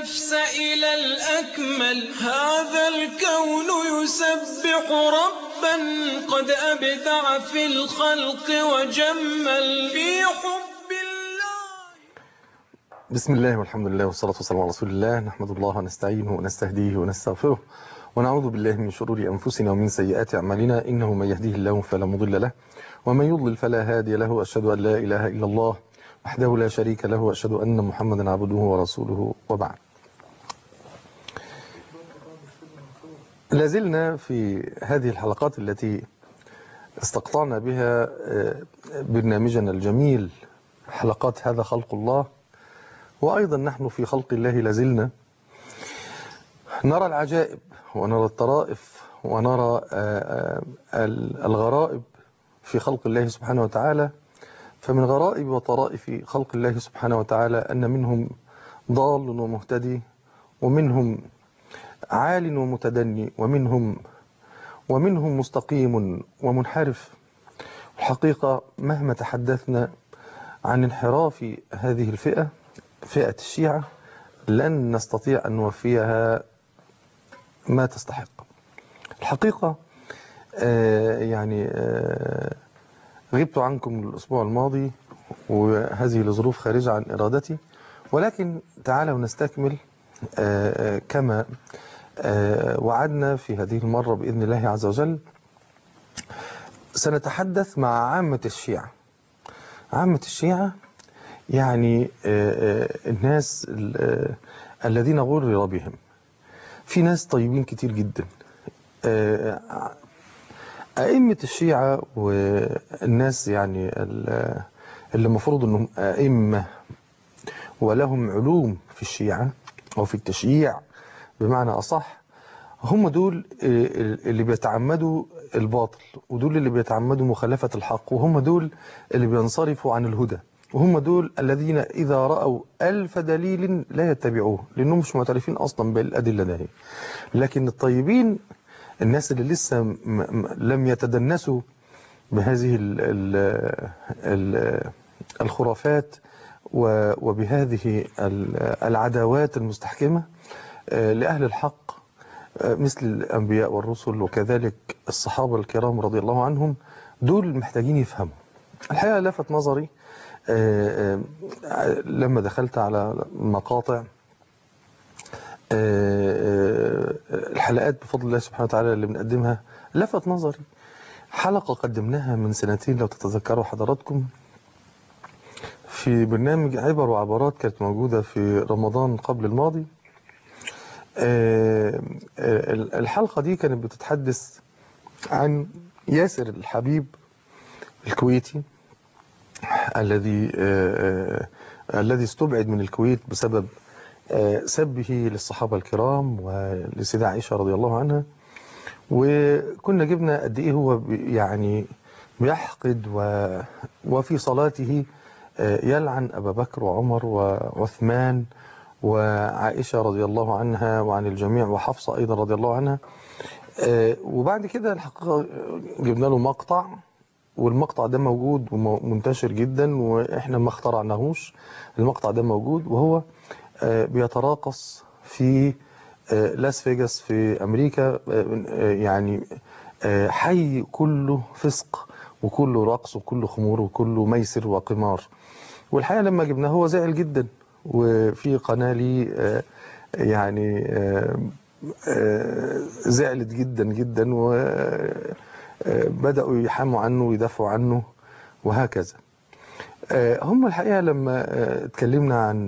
النفس إلى الأكمل هذا الكون يسبح ربا قد أبدع في الخلق وجمل في حب الله بسم الله والحمد لله والصلاة والسلام على رسول الله نحمد الله ونستعينه ونستهديه ونستغفره ونعوذ بالله من شرور أنفسنا ومن سيئات أعمالنا إنه من يهديه الله فلا مضل له ومن يضلل فلا هادي له أشهد أن لا إله إلا الله وحده لا شريك له وأشهد أن محمدا عبده ورسوله وبعد لازلنا في هذه الحلقات التي استقطعنا بها برنامجنا الجميل حلقات هذا خلق الله وأيضا نحن في خلق الله لازلنا نرى العجائب ونرى الطرائف ونرى الغرائب في خلق الله سبحانه وتعالى فمن غرائب وطرائف خلق الله سبحانه وتعالى أن منهم ضال ومهتدي ومنهم عال ومتدني ومنهم ومنهم مستقيم ومنحرف الحقيقة مهما تحدثنا عن انحراف هذه الفئة فئة الشيعة لن نستطيع أن نوفيها ما تستحق الحقيقة آه يعني آه غبت عنكم الأسبوع الماضي وهذه لظروف خارجة عن إرادتي ولكن تعالوا نستكمل آه كما وعدنا في هذه المرة بإذن الله عز وجل سنتحدث مع عامة الشيعة عامة الشيعة يعني الناس الذين غرر بهم في ناس طيبين كتير جدا أئمة الشيعة والناس يعني اللي المفروض أنهم أئمة ولهم علوم في الشيعة أو في التشييع بمعنى أصح هم دول اللي بيتعمدوا الباطل ودول اللي بيتعمدوا مخالفة الحق وهم دول اللي بينصرفوا عن الهدى وهم دول الذين إذا رأوا ألف دليل لا يتبعوه لأنهم مش معترفين أصلا بالأدلة ده لكن الطيبين الناس اللي لسه م م لم يتدنسوا بهذه ال ال ال الخرافات وبهذه العداوات المستحكمة لأهل الحق مثل الأنبياء والرسل وكذلك الصحابة الكرام رضي الله عنهم دول محتاجين يفهموا الحقيقة لفت نظري لما دخلت على مقاطع الحلقات بفضل الله سبحانه وتعالى اللي بنقدمها لفت نظري حلقة قدمناها من سنتين لو تتذكروا حضراتكم في برنامج عبر وعبارات كانت موجودة في رمضان قبل الماضي الحلقة دي كانت بتتحدث عن ياسر الحبيب الكويتي الذي الذي استبعد من الكويت بسبب سبه للصحابة الكرام ولسيدة عائشة رضي الله عنها وكنا جبنا قد ايه هو يعني بيحقد و وفي صلاته يلعن أبا بكر وعمر وعثمان وعائشة رضي الله عنها وعن الجميع وحفصة أيضا رضي الله عنها وبعد كده الحقيقة جبنا له مقطع والمقطع ده موجود ومنتشر جدا وإحنا ما اخترعناهوش المقطع ده موجود وهو بيتراقص في لاس فيجاس في أمريكا يعني حي كله فسق وكله رقص وكله خمور وكله ميسر وقمار والحقيقة لما جبناه هو زعل جدا وفي قناة لي يعني زعلت جدا جدا وبدأوا يحاموا عنه ويدافعوا عنه وهكذا هم الحقيقة لما اتكلمنا عن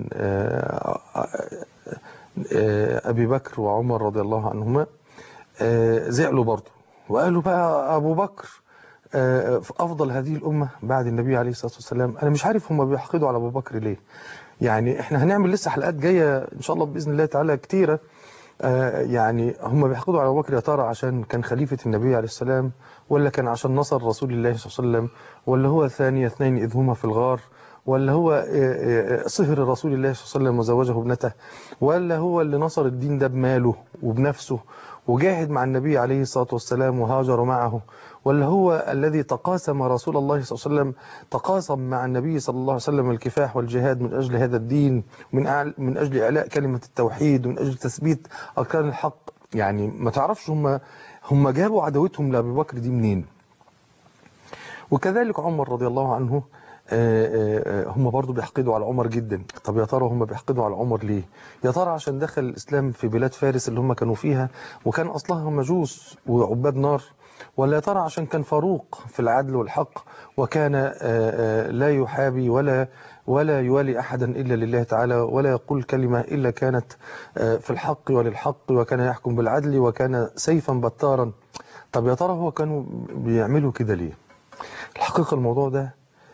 أبي بكر وعمر رضي الله عنهما زعلوا برضه وقالوا بقى أبو بكر في أفضل هذه الأمة بعد النبي عليه الصلاة والسلام أنا مش عارف هم بيحقدوا على أبو بكر ليه يعني احنا هنعمل لسه حلقات جاية إن شاء الله بإذن الله تعالى كتيرة يعني هم بيحقدوا على أبو بكر يا ترى عشان كان خليفة النبي عليه السلام ولا كان عشان نصر رسول الله صلى الله عليه وسلم ولا هو ثاني اثنين إذ هما في الغار ولا هو صهر رسول الله صلى الله عليه وسلم وزوجه ابنته ولا هو اللي نصر الدين ده بماله وبنفسه وجاهد مع النبي عليه الصلاة والسلام وهاجر معه ولا هو الذي تقاسم رسول الله صلى الله عليه وسلم تقاسم مع النبي صلى الله عليه وسلم الكفاح والجهاد من أجل هذا الدين من أعل من أجل إعلاء كلمة التوحيد ومن أجل تثبيت أركان الحق يعني ما تعرفش هم هم جابوا عداوتهم لأبي بكر دي منين وكذلك عمر رضي الله عنه هم برضو بيحقدوا على عمر جدا طب يا ترى هم بيحقدوا على عمر ليه يا ترى عشان دخل الإسلام في بلاد فارس اللي هم كانوا فيها وكان أصلها مجوس وعباد نار ولا يا ترى عشان كان فاروق في العدل والحق وكان لا يحابي ولا ولا يوالي أحدا إلا لله تعالى ولا يقول كلمة إلا كانت في الحق وللحق وكان يحكم بالعدل وكان سيفا بتارا طب يا ترى هو كانوا بيعملوا كده ليه الحقيقة الموضوع ده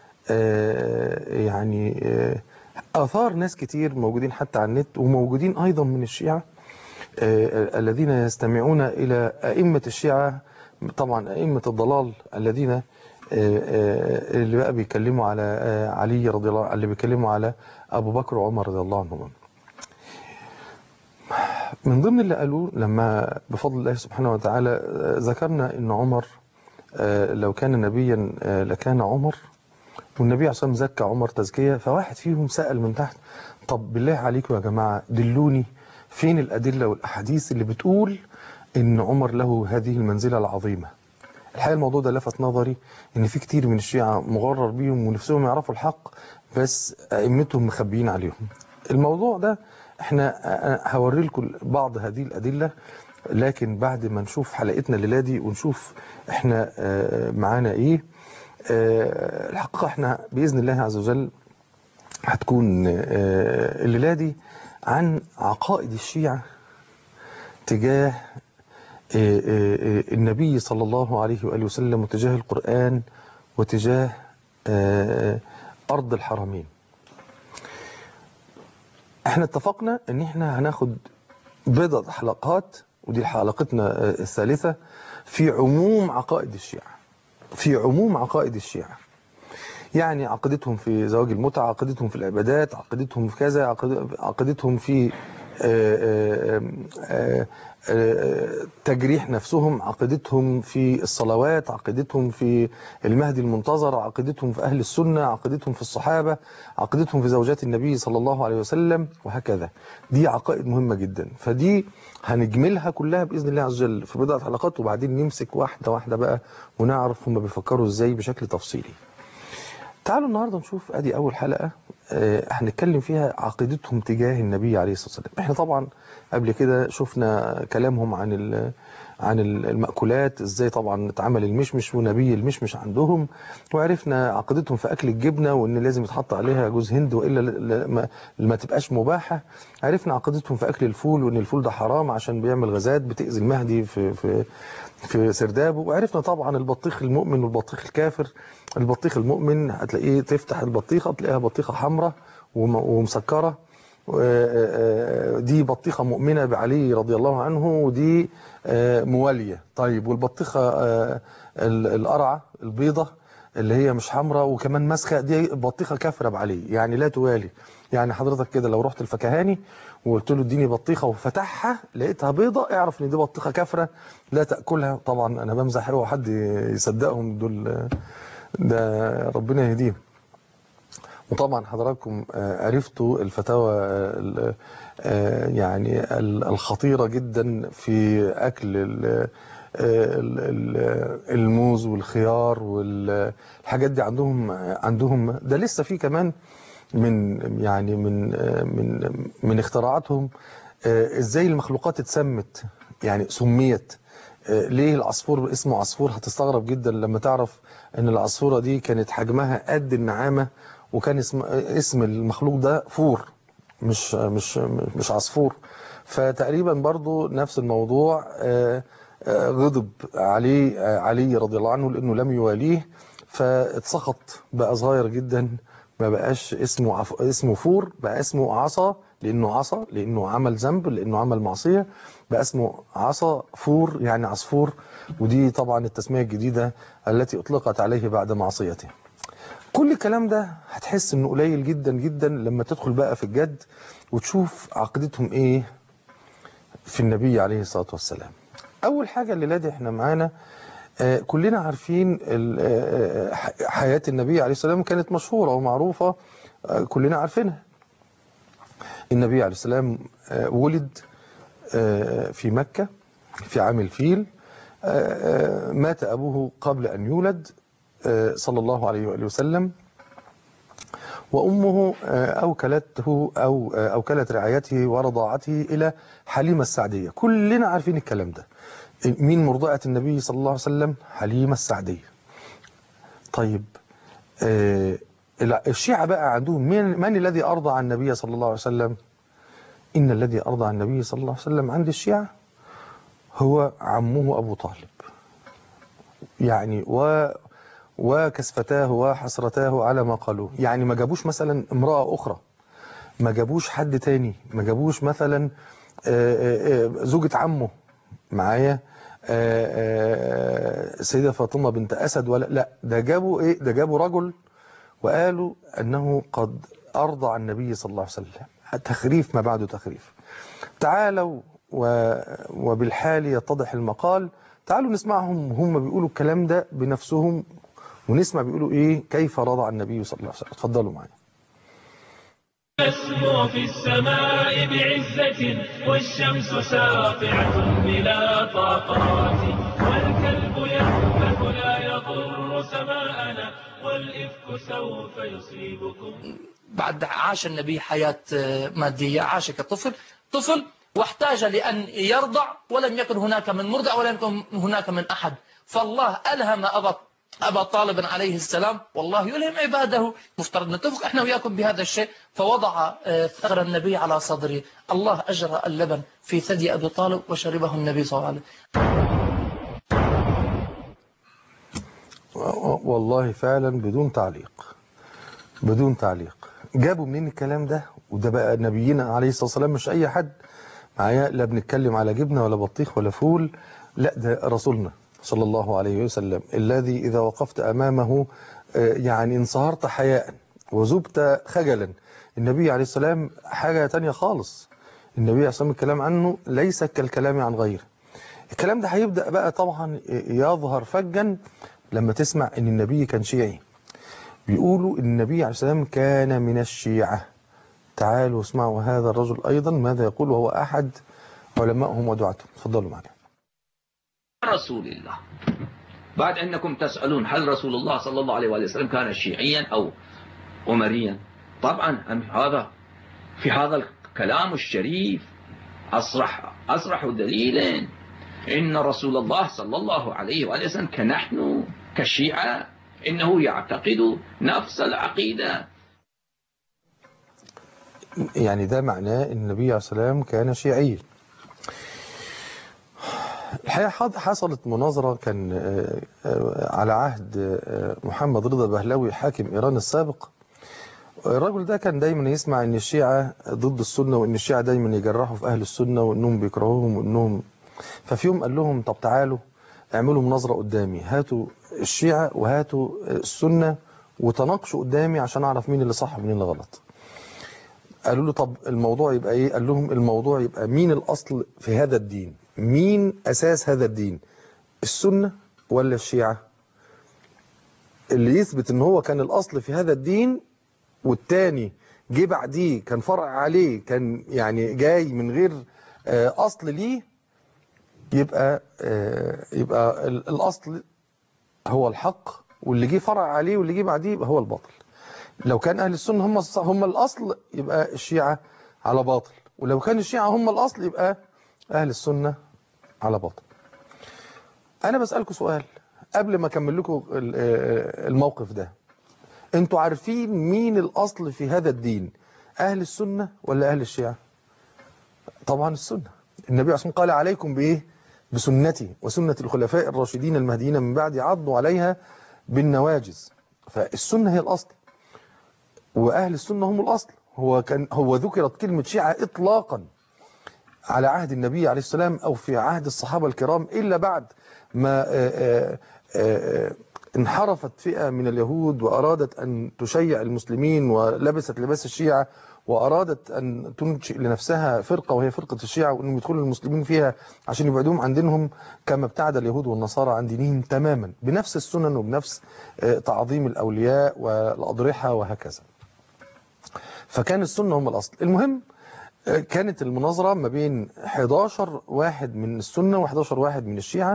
يعني آثار ناس كتير موجودين حتى على النت وموجودين أيضا من الشيعة الذين يستمعون إلى أئمة الشيعة طبعا أئمة الضلال الذين اللي بقى بيكلموا على علي رضي الله عنه اللي بيكلموا على أبو بكر وعمر رضي الله عنهم من ضمن اللي قالوه لما بفضل الله سبحانه وتعالى ذكرنا أن عمر لو كان نبيا لكان عمر والنبي عليه الصلاة والسلام زكى عمر تزكية فواحد فيهم سأل من تحت طب بالله عليكم يا جماعة دلوني فين الأدلة والأحاديث اللي بتقول إن عمر له هذه المنزلة العظيمة الحقيقة الموضوع ده لفت نظري إن في كتير من الشيعة مغرر بيهم ونفسهم يعرفوا الحق بس أئمتهم مخبيين عليهم الموضوع ده احنا هوري لكم بعض هذه الأدلة لكن بعد ما نشوف حلقتنا الليلة دي ونشوف احنا معانا ايه الحقيقة احنا بإذن الله عز وجل هتكون الليلة دي عن عقائد الشيعة تجاه النبي صلى الله عليه وآله وسلم وتجاه القرآن وتجاه أرض الحرمين احنا اتفقنا ان احنا هناخد بضع حلقات ودي حلقتنا الثالثة في عموم عقائد الشيعة في عموم عقائد الشيعة يعني عقيدتهم في زواج المتعة عقيدتهم في العبادات عقيدتهم في كذا عقيدتهم في تجريح نفسهم عقيدتهم في الصلوات عقيدتهم في المهدي المنتظر عقيدتهم في أهل السنة عقيدتهم في الصحابة عقيدتهم في زوجات النبي صلى الله عليه وسلم وهكذا دي عقائد مهمة جدا فدي هنجملها كلها بإذن الله عز وجل في بضعة حلقات وبعدين نمسك واحدة واحدة بقى ونعرف هم بيفكروا ازاي بشكل تفصيلي تعالوا النهاردة نشوف ادي اول حلقة هنتكلم فيها عقيدتهم تجاه النبي عليه الصلاة والسلام احنا طبعا قبل كده شفنا كلامهم عن عن المأكولات ازاي طبعا اتعمل المشمش ونبي المشمش عندهم وعرفنا عقيدتهم في اكل الجبنة وان لازم يتحط عليها جوز هند والا ما, ما تبقاش مباحة عرفنا عقيدتهم في اكل الفول وان الفول ده حرام عشان بيعمل غازات بتأذي المهدي في في في سردابه وعرفنا طبعا البطيخ المؤمن والبطيخ الكافر البطيخ المؤمن هتلاقيه تفتح البطيخة تلاقيها بطيخة حمراء ومسكرة دي بطيخة مؤمنة بعلي رضي الله عنه ودي موالية طيب والبطيخة القرعة البيضة اللي هي مش حمراء وكمان مسخة دي بطيخة كافرة بعلي يعني لا توالي يعني حضرتك كده لو رحت الفكهاني وقلت له اديني بطيخة وفتحها لقيتها بيضة اعرف ان دي بطيخة كافرة لا تأكلها طبعا انا بمزح هو حد يصدقهم دول ده ربنا يهديهم وطبعا حضراتكم عرفتوا الفتاوى يعني الخطيرة جدا في أكل الموز والخيار والحاجات دي عندهم عندهم ده لسه في كمان من يعني من من من اختراعاتهم ازاي المخلوقات اتسمت يعني سميت ليه العصفور اسمه عصفور هتستغرب جدا لما تعرف ان العصفورة دي كانت حجمها قد النعامة وكان اسم اسم المخلوق ده فور مش مش مش عصفور فتقريبا برضو نفس الموضوع غضب عليه علي رضي الله عنه لانه لم يواليه فاتسخط بقى صغير جدا ما بقاش اسمه عف... اسمه فور بقى اسمه عصا لانه عصا لانه عمل ذنب لانه عمل معصيه بقى اسمه عصا فور يعني عصفور ودي طبعا التسميه الجديده التي اطلقت عليه بعد معصيته كل الكلام ده هتحس انه قليل جدا جدا لما تدخل بقى في الجد وتشوف عقيدتهم ايه في النبي عليه الصلاه والسلام اول حاجه الليله دي احنا معانا آه، كلنا عارفين ال- آه، ح- حياه النبي عليه السلام كانت مشهوره ومعروفه آه، كلنا عارفينها النبي عليه السلام آه، ولد آه، في مكه في عام الفيل آه، آه، مات ابوه قبل ان يولد آه، صلى الله عليه واله وسلم وأمه آه، أوكلته أو آه، أوكلت رعايته ورضاعته إلى حليمة السعدية كلنا عارفين الكلام ده مين مرضعة النبي صلى الله عليه وسلم حليمة السعدية طيب آه، الع- الشيعة بقى عندهم من, من الذي أرضع النبي صلى الله عليه وسلم إن الذي أرضع النبي صلى الله عليه وسلم عند الشيعة هو عمه أبو طالب يعني و وكسفتاه وحسرتاه على ما قالوه يعني ما جابوش مثلا امرأة أخرى ما جابوش حد تاني ما جابوش مثلا آه، آه، آه، زوجة عمه معايا آه، آه، سيدة فاطمة بنت أسد ولا لا ده جابوا إيه ده جابوا رجل وقالوا أنه قد أرضع النبي صلى الله عليه وسلم تخريف ما بعده تخريف تعالوا و... وبالحال يتضح المقال تعالوا نسمعهم هم بيقولوا الكلام ده بنفسهم ونسمع بيقولوا ايه كيف رضع النبي صلى الله عليه وسلم اتفضلوا معايا تسمو في السماء بعزة والشمس ساطعة بلا طاقات والكلب ينبت لا يضر سماءنا والإفك سوف يصيبكم بعد عاش النبي حياة مادية عاش كطفل طفل واحتاج لأن يرضع ولم يكن هناك من مرضع ولم يكن هناك من أحد فالله ألهم أبا أبا طالب عليه السلام والله يلهم عباده مفترض نتفق احنا وياكم بهذا الشيء فوضع آه، ثغر النبي على صدره الله أجرى اللبن في ثدي أبي طالب وشربه النبي صلى الله عليه وسلم و- والله فعلا بدون تعليق بدون تعليق جابوا منين الكلام ده وده بقى نبينا عليه الصلاة والسلام مش أي حد معايا لا بنتكلم على جبنة ولا بطيخ ولا فول لا ده رسولنا صلى الله عليه وسلم الذي إذا وقفت أمامه آه، يعني انصهرت حياء وذبت خجلا النبي عليه السلام حاجة تانية خالص النبي عليه السلام الكلام عنه ليس كالكلام عن غيره الكلام ده هيبدأ بقى طبعا يظهر فجا لما تسمع ان النبي كان شيعي بيقولوا ان النبي عليه السلام كان من الشيعة تعالوا اسمعوا هذا الرجل ايضا ماذا يقول وهو احد علمائهم ودعاتهم تفضلوا معنا رسول الله بعد أنكم تسألون هل رسول الله صلى الله عليه وآله وسلم كان شيعيا أو أمريا طبعا أم هذا في هذا الكلام الشريف أصرح أصرح دليل إن رسول الله صلى الله عليه وآله وسلم كنحن كالشيعة إنه يعتقد نفس العقيدة يعني ده معناه ان النبي عليه السلام كان شيعيا الحقيقة حض- حصلت مناظرة كان آه، آه، على عهد آه، محمد رضا بهلوي حاكم إيران السابق الرجل ده كان دايما يسمع ان الشيعة ضد السنة وان الشيعة دايما يجرحوا في اهل السنة وانهم بيكرهوهم وانهم ففي يوم قال لهم طب تعالوا اعملوا مناظرة قدامي هاتوا الشيعة وهاتوا السنة وتناقشوا قدامي عشان اعرف مين اللي صح ومين اللي غلط قالوا له طب الموضوع يبقى ايه قال لهم الموضوع يبقى مين الاصل في هذا الدين مين اساس هذا الدين السنة ولا الشيعة اللي يثبت ان هو كان الاصل في هذا الدين والتاني جه بعديه كان فرع عليه كان يعني جاي من غير آه، اصل ليه يبقى آه، يبقى ال- الاصل هو الحق واللي جه فرع عليه واللي جه بعديه يبقى هو الباطل لو كان اهل السنه هم الص- هم الاصل يبقى الشيعه على باطل ولو كان الشيعه هم الاصل يبقى اهل السنه على باطل انا بسالكم سؤال قبل ما اكمل لكم ال- آه، الموقف ده انتوا عارفين مين الاصل في هذا الدين اهل السنه ولا اهل الشيعه طبعا السنه النبي عليه الصلاه والسلام قال عليكم بايه بسنتي وسنه الخلفاء الراشدين المهديين من بعد عضوا عليها بالنواجز فالسنه هي الاصل واهل السنه هم الاصل هو كان هو ذكرت كلمه شيعه اطلاقا على عهد النبي عليه السلام او في عهد الصحابه الكرام الا بعد ما آه، آه، آه، انحرفت فئة من اليهود وأرادت أن تشيع المسلمين ولبست لباس الشيعة وأرادت أن تنشئ لنفسها فرقة وهي فرقة الشيعة وأنهم يدخلوا المسلمين فيها عشان يبعدوهم عن دينهم كما ابتعد اليهود والنصارى عن دينهم تماما بنفس السنن وبنفس آه، تعظيم الأولياء والأضرحة وهكذا فكان السنة هم الأصل المهم آه، كانت المناظرة ما بين 11 واحد من السنة و11 واحد من الشيعة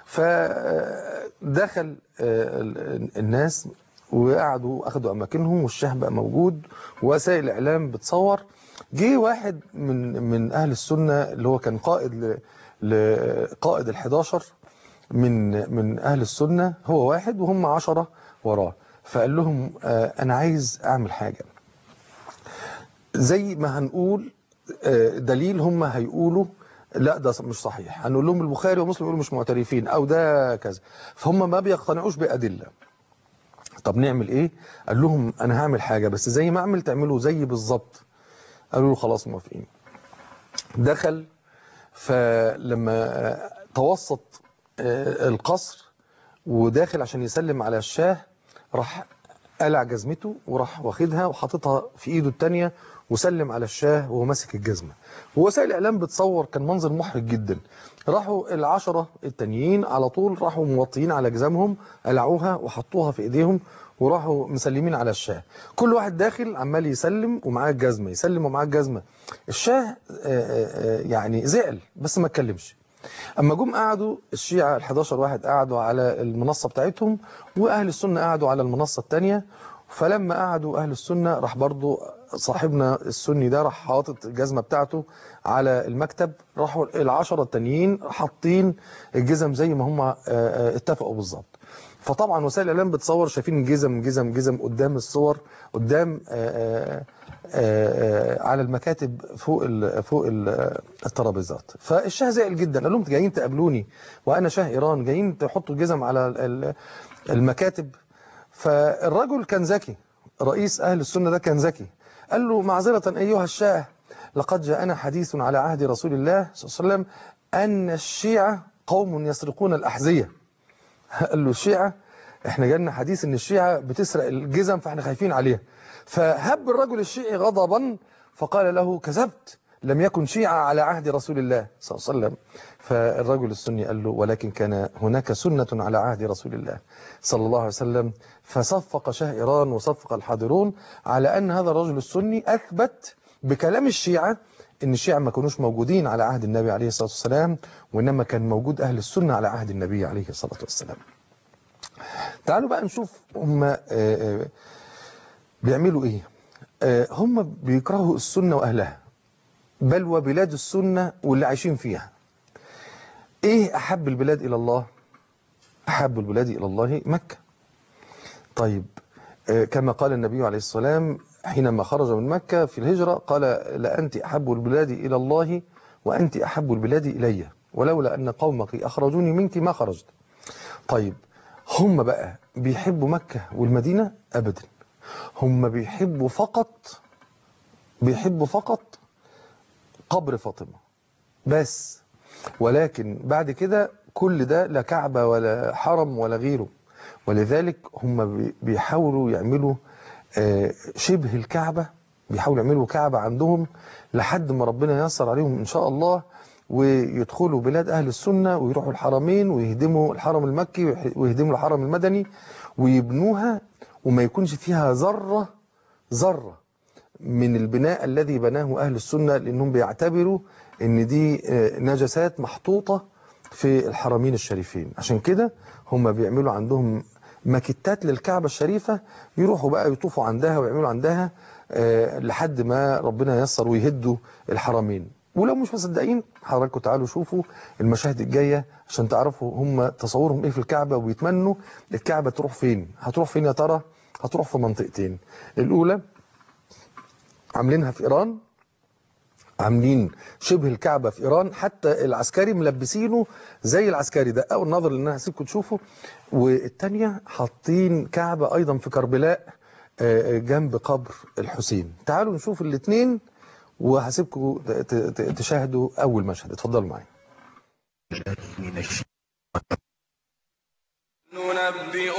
فدخل الناس وقعدوا اخدوا اماكنهم والشاه بقى موجود ووسائل الاعلام بتصور جه واحد من من اهل السنه اللي هو كان قائد ل- لقائد ال11 من من اهل السنه هو واحد وهم عشرة وراه فقال لهم آه، انا عايز اعمل حاجه زي ما هنقول آه، دليل هم هيقولوا لا ده مش صحيح هنقول لهم البخاري ومسلم يقولوا مش معترفين او ده كذا فهم ما بيقتنعوش بادله طب نعمل ايه قال لهم انا هعمل حاجه بس زي ما اعمل تعملوا زي بالظبط قالوا له خلاص موافقين دخل فلما توسط آه، القصر وداخل عشان يسلم على الشاه راح قلع جزمته وراح واخدها وحاططها في ايده التانية وسلم على الشاه وهو ماسك الجزمة ووسائل الاعلام بتصور كان منظر محرج جدا راحوا العشرة التانيين على طول راحوا موطيين على جزامهم قلعوها وحطوها في ايديهم وراحوا مسلمين على الشاه كل واحد داخل عمال يسلم ومعاه الجزمة يسلم ومعاه الجزمة الشاه آه، آه، آه، يعني زعل بس ما اتكلمش اما جم قعدوا الشيعة ال11 واحد قعدوا على المنصة بتاعتهم واهل السنة قعدوا على المنصة التانية فلما قعدوا اهل السنة راح برضو صاحبنا السني ده راح حاطط الجزمة بتاعته على المكتب راحوا العشرة التانيين حاطين الجزم زي ما هم آه، آه، اتفقوا بالظبط فطبعا وسائل الاعلام بتصور شايفين جزم جزم جزم قدام الصور قدام آه، آه، آه، على المكاتب فوق ال فوق ال الترابيزات فالشاه زعل جدا قال لهم انتوا جايين تقابلوني وانا شاه ايران جايين تحطوا الجزم على ال- ال- المكاتب فالرجل كان ذكي رئيس اهل السنه ده كان ذكي قال له معذره ايها الشاه لقد جاءنا حديث على عهد رسول الله صلى الله عليه وسلم ان الشيعه قوم يسرقون الاحذيه قال له الشيعة احنا جالنا حديث ان الشيعة بتسرق الجزم فاحنا خايفين عليها فهب الرجل الشيعي غضبا فقال له كذبت لم يكن شيعة على عهد رسول الله صلى الله عليه وسلم فالرجل السني قال له ولكن كان هناك سنة على عهد رسول الله صلى الله عليه وسلم فصفق شاه إيران وصفق الحاضرون على أن هذا الرجل السني أثبت بكلام الشيعة ان الشيعة ما كانوش موجودين على عهد النبي عليه الصلاة والسلام وإنما كان موجود أهل السنة على عهد النبي عليه الصلاة والسلام تعالوا بقى نشوف هم آه، آه، بيعملوا ايه آه، هم بيكرهوا السنة وأهلها بل وبلاد السنة واللي عايشين فيها ايه أحب البلاد إلى الله أحب البلاد إلى الله مكة طيب آه، كما قال النبي عليه السلام حينما خرج من مكة في الهجرة قال لأنت أحب البلاد إلى الله وأنت أحب البلاد إلي ولولا أن قومك أخرجوني منك ما خرجت طيب هم بقى بيحبوا مكة والمدينة أبدا هم بيحبوا فقط بيحبوا فقط قبر فاطمة بس ولكن بعد كده كل ده لا كعبة ولا حرم ولا غيره ولذلك هم بي- بيحاولوا يعملوا آه، شبه الكعبة بيحاولوا يعملوا كعبة عندهم لحد ما ربنا ييسر عليهم إن شاء الله ويدخلوا بلاد أهل السنة ويروحوا الحرمين ويهدموا الحرم المكي ويح- ويهدموا الحرم المدني ويبنوها وما يكونش فيها ذرة ذرة من البناء الذي بناه أهل السنة لأنهم بيعتبروا أن دي آه، نجسات محطوطة في الحرمين الشريفين عشان كده هم بيعملوا عندهم ماكيتات للكعبة الشريفة يروحوا بقى يطوفوا عندها ويعملوا عندها آه، لحد ما ربنا ييسر ويهدوا الحرمين ولو مش مصدقين حضراتكم تعالوا شوفوا المشاهد الجاية عشان تعرفوا هم تصورهم ايه في الكعبة وبيتمنوا الكعبة تروح فين هتروح فين يا ترى هتروح في منطقتين الأولى عاملينها في إيران عاملين شبه الكعبة في إيران حتى العسكري ملبسينه زي العسكري ده أول نظر اللي أنا هسيبكم تشوفوا والتانية حاطين كعبة أيضا في كربلاء آه، جنب قبر الحسين تعالوا نشوف الاثنين وهسيبكم ت- ت- تشاهدوا أول مشهد اتفضلوا معايا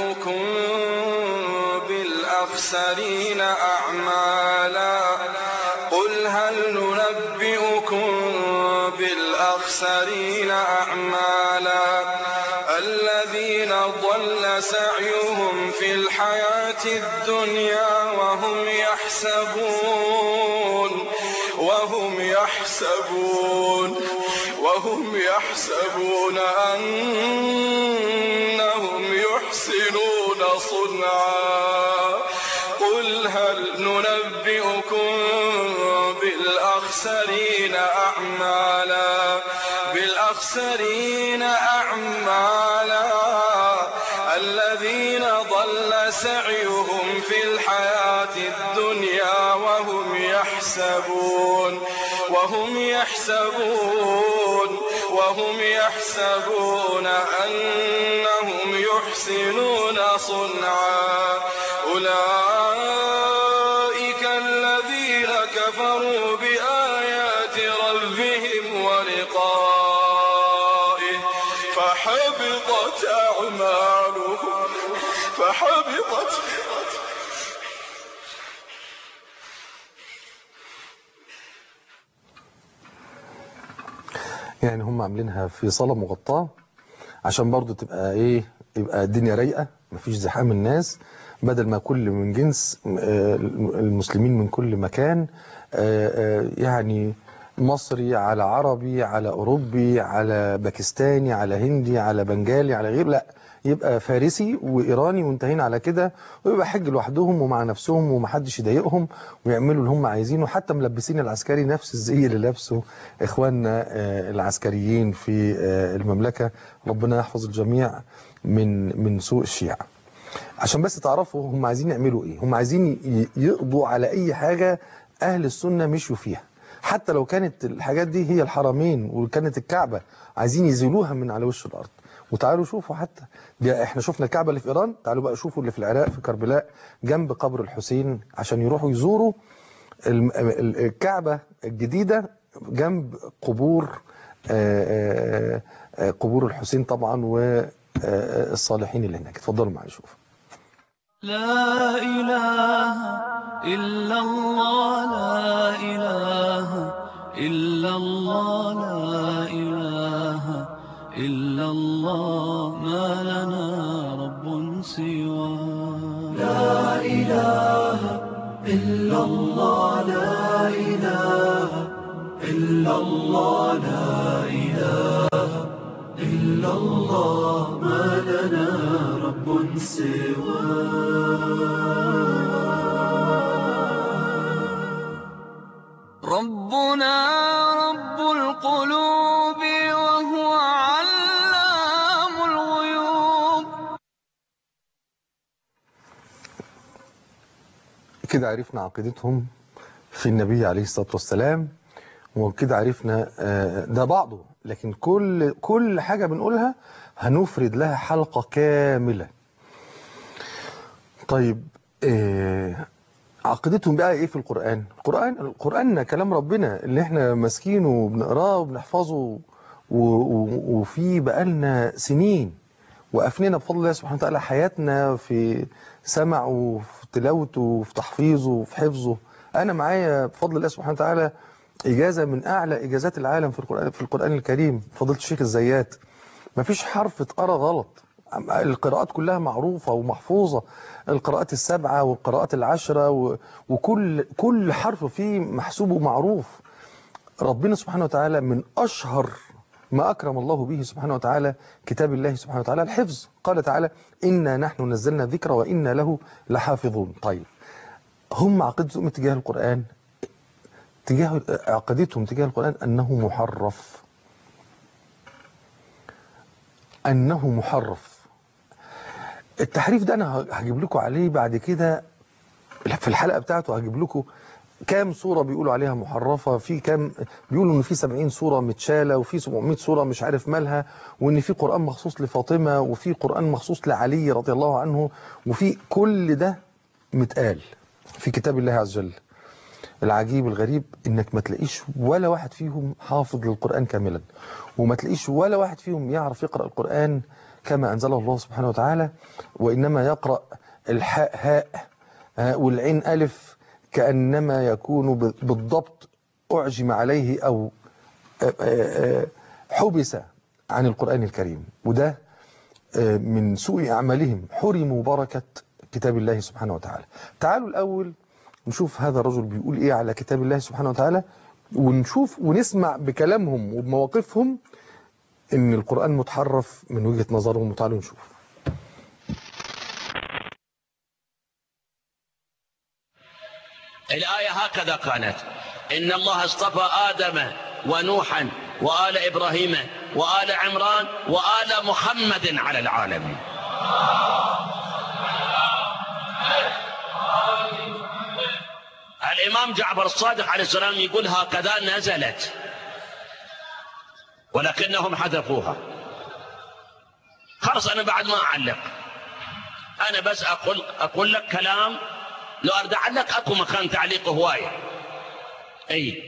ننبئكم بالأخسرين أعمالا بالأخسرين أعمالا الذين ضل سعيهم في الحياة الدنيا وهم يحسبون وهم يحسبون وهم يحسبون أنهم يحسنون صنعا قل هل ننبئكم بالأخسرين أعمالا بالأخسرين أعمالا الذين ضل سعيهم في الحياة الدنيا وهم يحسبون وهم يحسبون وهم يحسبون أنهم يحسنون صنعا أولئك الذين كفروا بآيات ربهم ولقائه فحبطت أعمالهم فحبطت يعني هم عاملينها في صالة مغطاة عشان برضو تبقى ايه يبقى الدنيا رايقة مفيش زحام الناس بدل ما كل من جنس آه، المسلمين من كل مكان آه، آه، يعني مصري على عربي على أوروبي على باكستاني على هندي على بنجالي على غير لا يبقى فارسي وإيراني وانتهينا على كده ويبقى حج لوحدهم ومع نفسهم ومحدش يضايقهم ويعملوا اللي هم عايزينه حتى ملبسين العسكري نفس الزي اللي لابسه إخواننا آه، العسكريين في آه، المملكة ربنا يحفظ الجميع من من سوء الشيعة عشان بس تعرفوا هم عايزين يعملوا ايه هم عايزين ي- يقضوا على اي حاجة اهل السنة مشوا فيها حتى لو كانت الحاجات دي هي الحرمين وكانت الكعبة عايزين يزيلوها من على وش الارض وتعالوا شوفوا حتى دي احنا شفنا الكعبة اللي في ايران تعالوا بقى شوفوا اللي في العراق في كربلاء جنب قبر الحسين عشان يروحوا يزوروا الم- ال- الكعبة الجديدة جنب قبور آه، آه، آه، قبور الحسين طبعا والصالحين اللي هناك اتفضلوا معايا شوف لا إله إلا الله لا إله إلا الله لا إله إلا الله ما لنا رب سوى لا إله إلا الله لا إله إلا الله لا إله إلا الله ما لنا رب سواه ربنا رب القلوب وهو علام الغيوب كده عرفنا عقيدتهم في النبي عليه الصلاة والسلام وكده عرفنا آه، ده بعضه لكن كل كل حاجة بنقولها هنفرد لها حلقة كاملة طيب آه، عقيدتهم بقى ايه في القرآن القرآن القرآن كلام ربنا اللي احنا ماسكينه وبنقراه وبنحفظه و- و- وفي بقالنا سنين وأفنينا بفضل الله سبحانه وتعالى حياتنا في سمعه وفي تلاوته وفي تحفيظه وفي حفظه أنا معايا بفضل الله سبحانه وتعالى إجازة من أعلى إجازات العالم في القرآن في القرآن الكريم فضيلة الشيخ الزيات مفيش حرف اتقرا غلط القراءات كلها معروفة ومحفوظة القراءات السبعة والقراءات العشرة و- وكل كل حرف فيه محسوب ومعروف ربنا سبحانه وتعالى من أشهر ما أكرم الله به سبحانه وتعالى كتاب الله سبحانه وتعالى الحفظ قال تعالى إنا نحن نزلنا الذكر وإنا له لحافظون طيب هم عقيدتهم تجاه القرآن تجاه عقيدتهم تجاه القرآن أنه محرف أنه محرف التحريف ده أنا هجيب لكم عليه بعد كده في الحلقة بتاعته هجيب لكم كام صورة بيقولوا عليها محرفة في كام بيقولوا ان في 70 صورة متشالة وفي 700 صورة مش عارف مالها وان في قرآن مخصوص لفاطمة وفي قرآن مخصوص لعلي رضي الله عنه وفي كل ده متقال في كتاب الله عز وجل العجيب الغريب انك ما تلاقيش ولا واحد فيهم حافظ للقرآن كاملا وما تلاقيش ولا واحد فيهم يعرف يقرأ القرآن كما أنزله الله سبحانه وتعالى وإنما يقرأ الحاء هاء آه، والعين ألف كأنما يكون ب- بالضبط أعجم عليه أو آه، آه، حبس عن القرآن الكريم وده آه، من سوء أعمالهم حرموا بركة كتاب الله سبحانه وتعالى تعالوا الأول نشوف هذا الرجل بيقول إيه على كتاب الله سبحانه وتعالى ونشوف ونسمع بكلامهم وبمواقفهم إن القرآن متحرف من وجهة نظرهم وتعالوا نشوف الآية هكذا كانت إن الله اصطفى آدم ونوحا وآل إبراهيم وآل عمران وآل محمد على العالمين الإمام جعفر الصادق عليه السلام يقول هكذا نزلت ولكنهم حذفوها خلاص أنا بعد ما أعلق أنا بس أقول أقول لك كلام لو أرد أعلق أكو مكان تعليق هواية أي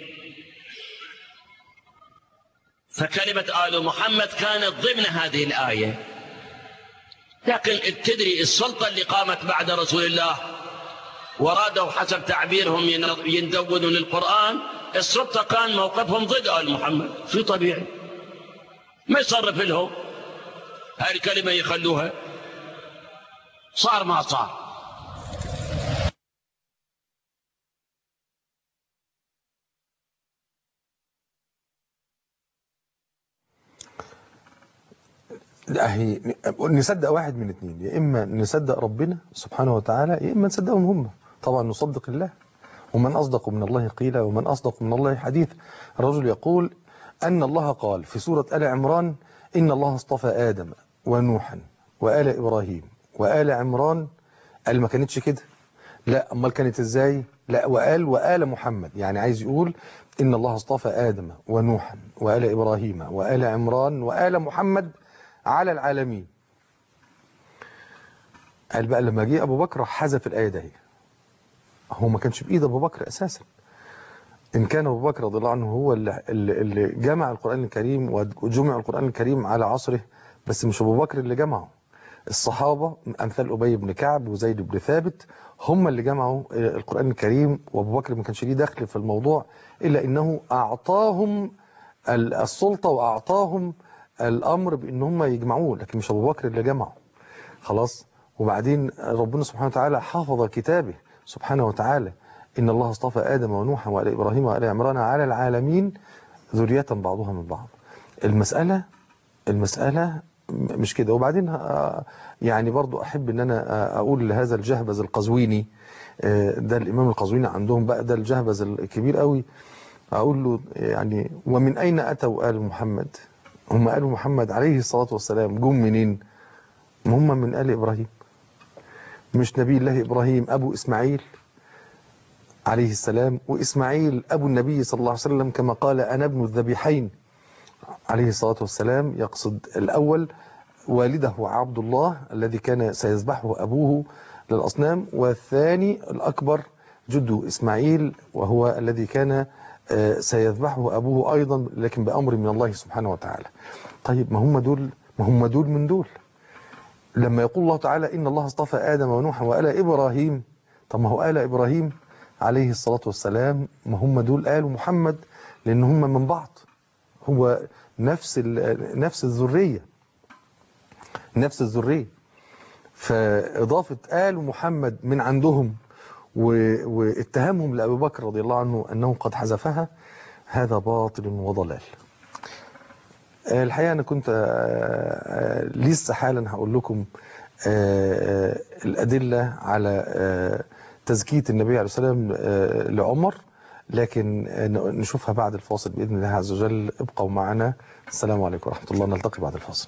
فكلمة آل محمد كانت ضمن هذه الآية لكن تدري السلطة اللي قامت بعد رسول الله ورادوا حسب تعبيرهم يندونوا للقرآن السلطة كان موقفهم ضد آل محمد في طبيعي ما يصرف لهم هاي الكلمة يخلوها صار ما صار لا هي نصدق واحد من اتنين يا إما نصدق ربنا سبحانه وتعالى يا إما نصدقهم هم طبعا نصدق الله ومن أصدق من الله قيلا ومن أصدق من الله حديث الرجل يقول أن الله قال في سورة آل عمران إن الله اصطفى آدم ونوحا وآل إبراهيم وآل عمران قال ما كانتش كده لا أمال كانت إزاي لا وقال وآل محمد يعني عايز يقول إن الله اصطفى آدم ونوحا وآل إبراهيم وآل عمران وآل محمد على العالمين قال بقى لما جه أبو بكر حذف الآية ده هو ما كانش بإيد أبو بكر أساسا إن كان أبو بكر رضي الله عنه هو اللي, اللي جمع القرآن الكريم وجمع القرآن الكريم على عصره بس مش أبو بكر اللي جمعه الصحابة أمثال أبي بن كعب وزيد بن ثابت هم اللي جمعوا القرآن الكريم وأبو بكر ما كانش ليه دخل في الموضوع إلا إنه أعطاهم السلطة وأعطاهم الأمر بإن هم يجمعوه لكن مش أبو بكر اللي جمعه خلاص وبعدين ربنا سبحانه وتعالى حافظ كتابه سبحانه وتعالى إن الله اصطفى آدم ونوحا وآل إبراهيم وآل عمران على العالمين ذرية بعضها من بعض المسألة المسألة مش كده وبعدين يعني برضو أحب أن أنا أقول لهذا الجهبذ القزويني ده الإمام القزويني عندهم بقى ده الجهبذ الكبير قوي أقول له يعني ومن أين أتوا آل محمد هم آل محمد عليه الصلاة والسلام جم منين هم من آل إبراهيم مش نبي الله إبراهيم أبو إسماعيل عليه السلام وإسماعيل أبو النبي صلى الله عليه وسلم كما قال أنا ابن الذبيحين عليه الصلاة والسلام يقصد الأول والده عبد الله الذي كان سيذبحه أبوه للأصنام والثاني الأكبر جده إسماعيل وهو الذي كان سيذبحه أبوه أيضا لكن بأمر من الله سبحانه وتعالى طيب ما هم دول ما هم دول من دول لما يقول الله تعالى إن الله اصطفى آدم ونوحا وآل إبراهيم طب ما هو آل إبراهيم عليه الصلاة والسلام ما هم دول آل محمد لأن هم من بعض هو نفس نفس الذرية نفس الذرية فإضافة آل محمد من عندهم واتهامهم لأبي بكر رضي الله عنه أنه قد حذفها هذا باطل وضلال الحقيقة أنا كنت لسه حالا هقول لكم الأدلة على تزكية النبي عليه السلام لعمر لكن نشوفها بعد الفاصل بإذن الله عز وجل ابقوا معنا السلام عليكم ورحمة الله نلتقي بعد الفاصل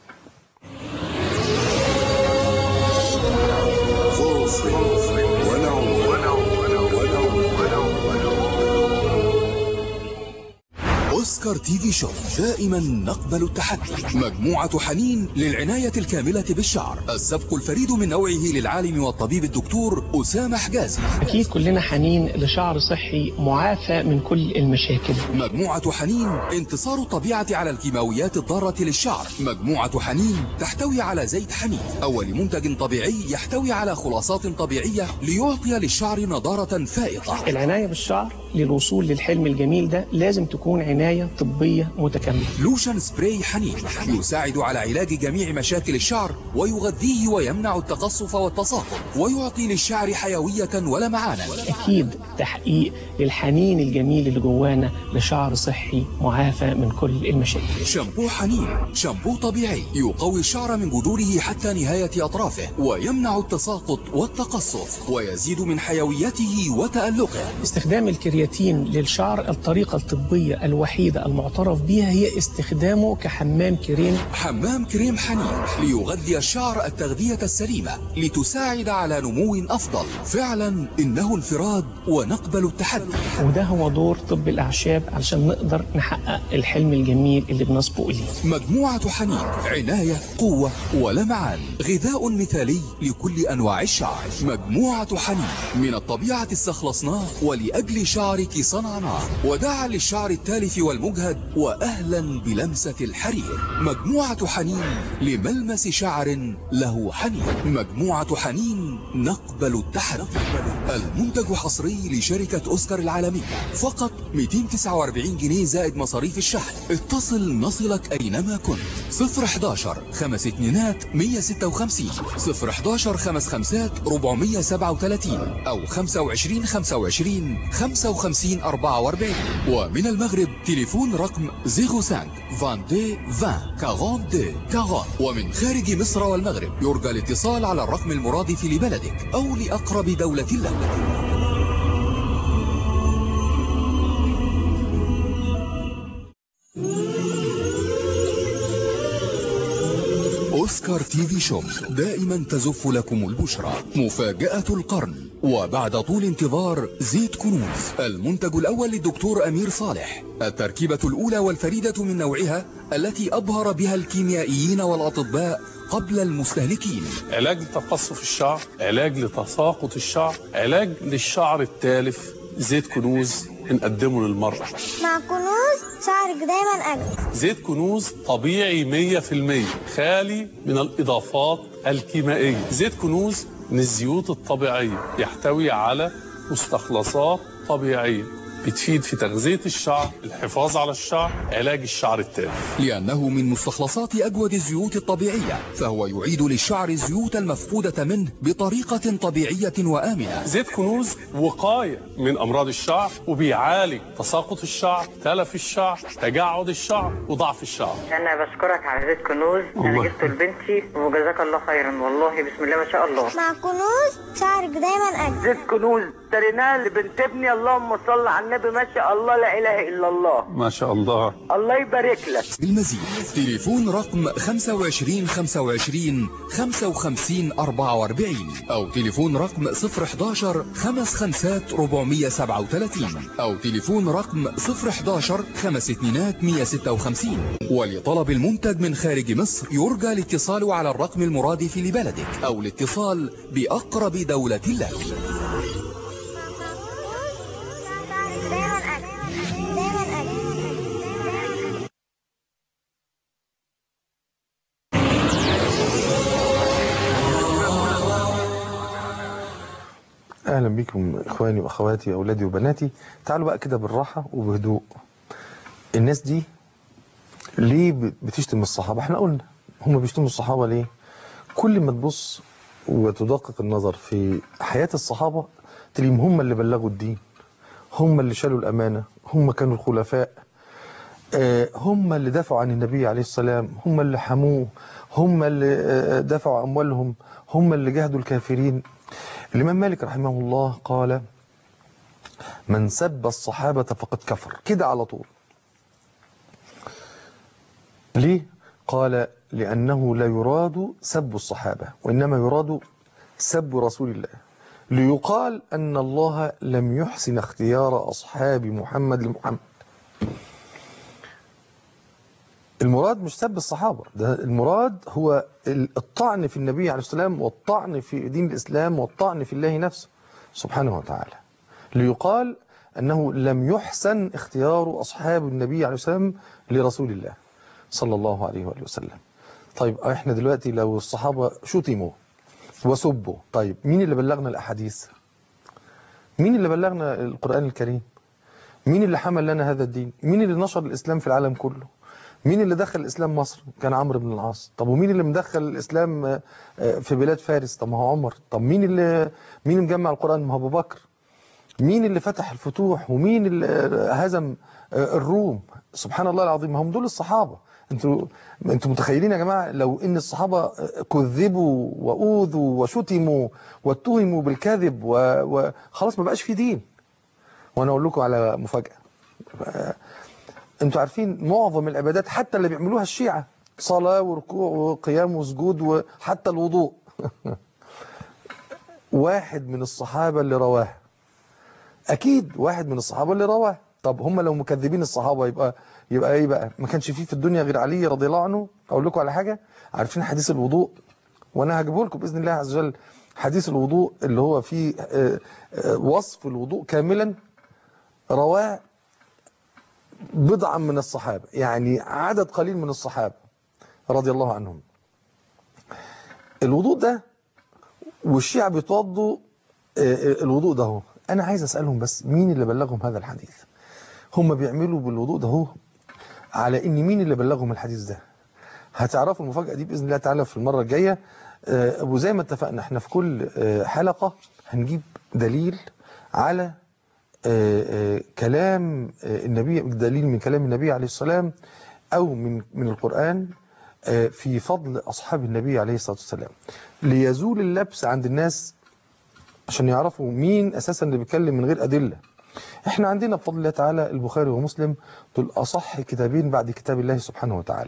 أوسكار تي في شو دائما نقبل التحدي مجموعة حنين للعناية الكاملة بالشعر السبق الفريد من نوعه للعالم والطبيب الدكتور أسامة حجازي أكيد كلنا حنين لشعر صحي معافى من كل المشاكل مجموعة حنين انتصار الطبيعة على الكيماويات الضارة للشعر مجموعة حنين تحتوي على زيت حنين أول منتج طبيعي يحتوي على خلاصات طبيعية ليعطي للشعر نضارة فائقة العناية بالشعر للوصول للحلم الجميل ده لازم تكون عناية طبية متكاملة لوشن سبراي حنين يساعد على علاج جميع مشاكل الشعر ويغذيه ويمنع التقصف والتساقط ويعطي للشعر حيوية ولمعانا أكيد تحقيق للحنين الجميل اللي جوانا لشعر صحي معافى من كل المشاكل شامبو حنين شامبو طبيعي يقوي الشعر من جذوره حتى نهاية أطرافه ويمنع التساقط والتقصف ويزيد من حيويته وتألقه استخدام الكرياتين للشعر الطريقة الطبية الوحيدة المعترف بها هي استخدامه كحمام كريم حمام كريم حنين ليغذي الشعر التغذية السليمة لتساعد على نمو أفضل فعلا إنه انفراد ونقبل التحدي وده هو دور طب الأعشاب علشان نقدر نحقق الحلم الجميل اللي بنسبق إليه مجموعة حنين عناية قوة ولمعان غذاء مثالي لكل أنواع الشعر مجموعة حنين من الطبيعة استخلصناه ولأجل شعرك صنعناه وداعا للشعر التالف والمجهد وأهلا بلمسة الحرير مجموعة حنين لملمس شعر له حنين مجموعة حنين نقبل التحدي المنتج حصري لشركة أوسكار العالمية فقط 249 جنيه زائد مصاريف الشحن اتصل نصلك أينما كنت 011 خمس اتنينات 156 011 خمس خمسات 437 أو 25 25 55 44 ومن المغرب تليفون رقم 05 22 20 42 40 ومن خارج مصر والمغرب يرجى الاتصال على الرقم المرادف لبلدك أو لأقرب دولة لك أوسكار تي في شوب دائما تزف لكم البشرى مفاجأة القرن وبعد طول انتظار زيت كنوز المنتج الأول للدكتور أمير صالح التركيبة الأولى والفريدة من نوعها التي أبهر بها الكيميائيين والأطباء قبل المستهلكين علاج لتقصف الشعر علاج لتساقط الشعر علاج للشعر التالف زيت كنوز بنقدمه للمرأة مع كنوز شعرك دايما أجمل زيت كنوز طبيعي 100% خالي من الإضافات الكيميائية زيت كنوز من الزيوت الطبيعية يحتوي على مستخلصات طبيعية بتفيد في تغذية الشعر الحفاظ على الشعر علاج الشعر التالف لأنه من مستخلصات أجود الزيوت الطبيعية فهو يعيد للشعر الزيوت المفقودة منه بطريقة طبيعية وآمنة زيت كنوز وقاية من أمراض الشعر وبيعالج تساقط الشعر تلف الشعر تجعد الشعر وضعف الشعر انا بشكرك على زيت كنوز انا الله. جبته لبنتي وجزاك الله خيرا والله بسم الله ما شاء الله مع كنوز شعرك دايما أجمل زيت كنوز اشتريناه لبنت ابني اللهم صل على النبي ما شاء الله لا اله الا الله ما شاء الله الله يبارك لك بالمزيد تليفون رقم 25 25 55 44 أو تليفون رقم 011 خمس خمسات 437 أو تليفون رقم 011 خمس اتنينات 156 ولطلب المنتج من خارج مصر يرجى الاتصال على الرقم المرادف لبلدك أو الاتصال بأقرب دولة لك دايما أجمل دايما أجمل اهلا بكم اخواني واخواتي واولادي وبناتي تعالوا بقى كده بالراحه وبهدوء الناس دي ليه ب- بتشتم الصحابه احنا قلنا هم بيشتموا الصحابه ليه كل ما تبص وتدقق النظر في حياه الصحابه تلاقيهم هم اللي بلغوا الدين هم اللي شالوا الامانه هم كانوا الخلفاء آه، هم اللي دافعوا عن النبي عليه السلام هم اللي حموه هم اللي آه، دفعوا أموالهم هم اللي جاهدوا الكافرين الإمام مالك رحمه الله قال من سب الصحابة فقد كفر كده على طول ليه؟ قال لأنه لا يراد سب الصحابة وإنما يراد سب رسول الله ليقال أن الله لم يحسن اختيار أصحاب محمد لمحمد المراد مش سب الصحابة ده المراد هو الطعن في النبي عليه السلام والطعن في دين الإسلام والطعن في الله نفسه سبحانه وتعالى ليقال أنه لم يحسن اختيار أصحاب النبي عليه السلام لرسول الله صلى الله عليه وآله وسلم طيب احنا دلوقتي لو الصحابة شتموا وسبوا طيب مين اللي بلغنا الأحاديث مين اللي بلغنا القرآن الكريم مين اللي حمل لنا هذا الدين مين اللي نشر الإسلام في العالم كله مين اللي دخل الإسلام مصر كان عمرو بن العاص طب ومين اللي مدخل الإسلام آه، آه، في بلاد فارس طب ما هو عمر طب مين اللي مين اللي مجمع القرآن ما هو أبو بكر مين اللي فتح الفتوح ومين اللي آه، هزم آه، الروم سبحان الله العظيم ما هم دول الصحابة انتوا انتوا متخيلين يا جماعة لو ان الصحابة آه، كذبوا وأوذوا وشتموا واتهموا بالكذب و- وخلاص ما بقاش في دين وانا اقول لكم على مفاجأة آه، انتوا عارفين معظم العبادات حتى اللي بيعملوها الشيعة صلاة وركوع وقيام وسجود وحتى الوضوء واحد من الصحابة اللي رواه اكيد واحد من الصحابة اللي رواه طب هم لو مكذبين الصحابة يبقى يبقى ايه بقى ما كانش فيه في الدنيا غير علي رضي الله عنه اقول لكم على حاجة عارفين حديث الوضوء وانا هجيبه لكم باذن الله عز وجل حديث الوضوء اللي هو فيه آه، آه، وصف الوضوء كاملا رواه بضعا من الصحابة يعني عدد قليل من الصحابة رضي الله عنهم الوضوء ده والشيعة بيتوضوا آه، آه، الوضوء ده هو انا عايز اسالهم بس مين اللي بلغهم هذا الحديث هم بيعملوا بالوضوء ده هو على ان مين اللي بلغهم الحديث ده هتعرفوا المفاجأة دي بإذن الله تعالى في المرة الجاية آه، وزي ما اتفقنا احنا في كل آه، حلقة هنجيب دليل على آه، آه، كلام آه، النبي دليل من كلام النبي عليه السلام أو من من القرآن آه، في فضل أصحاب النبي عليه الصلاة والسلام ليزول اللبس عند الناس عشان يعرفوا مين أساسا اللي بيتكلم من غير أدلة احنا عندنا بفضل الله تعالى البخاري ومسلم دول أصح كتابين بعد كتاب الله سبحانه وتعالى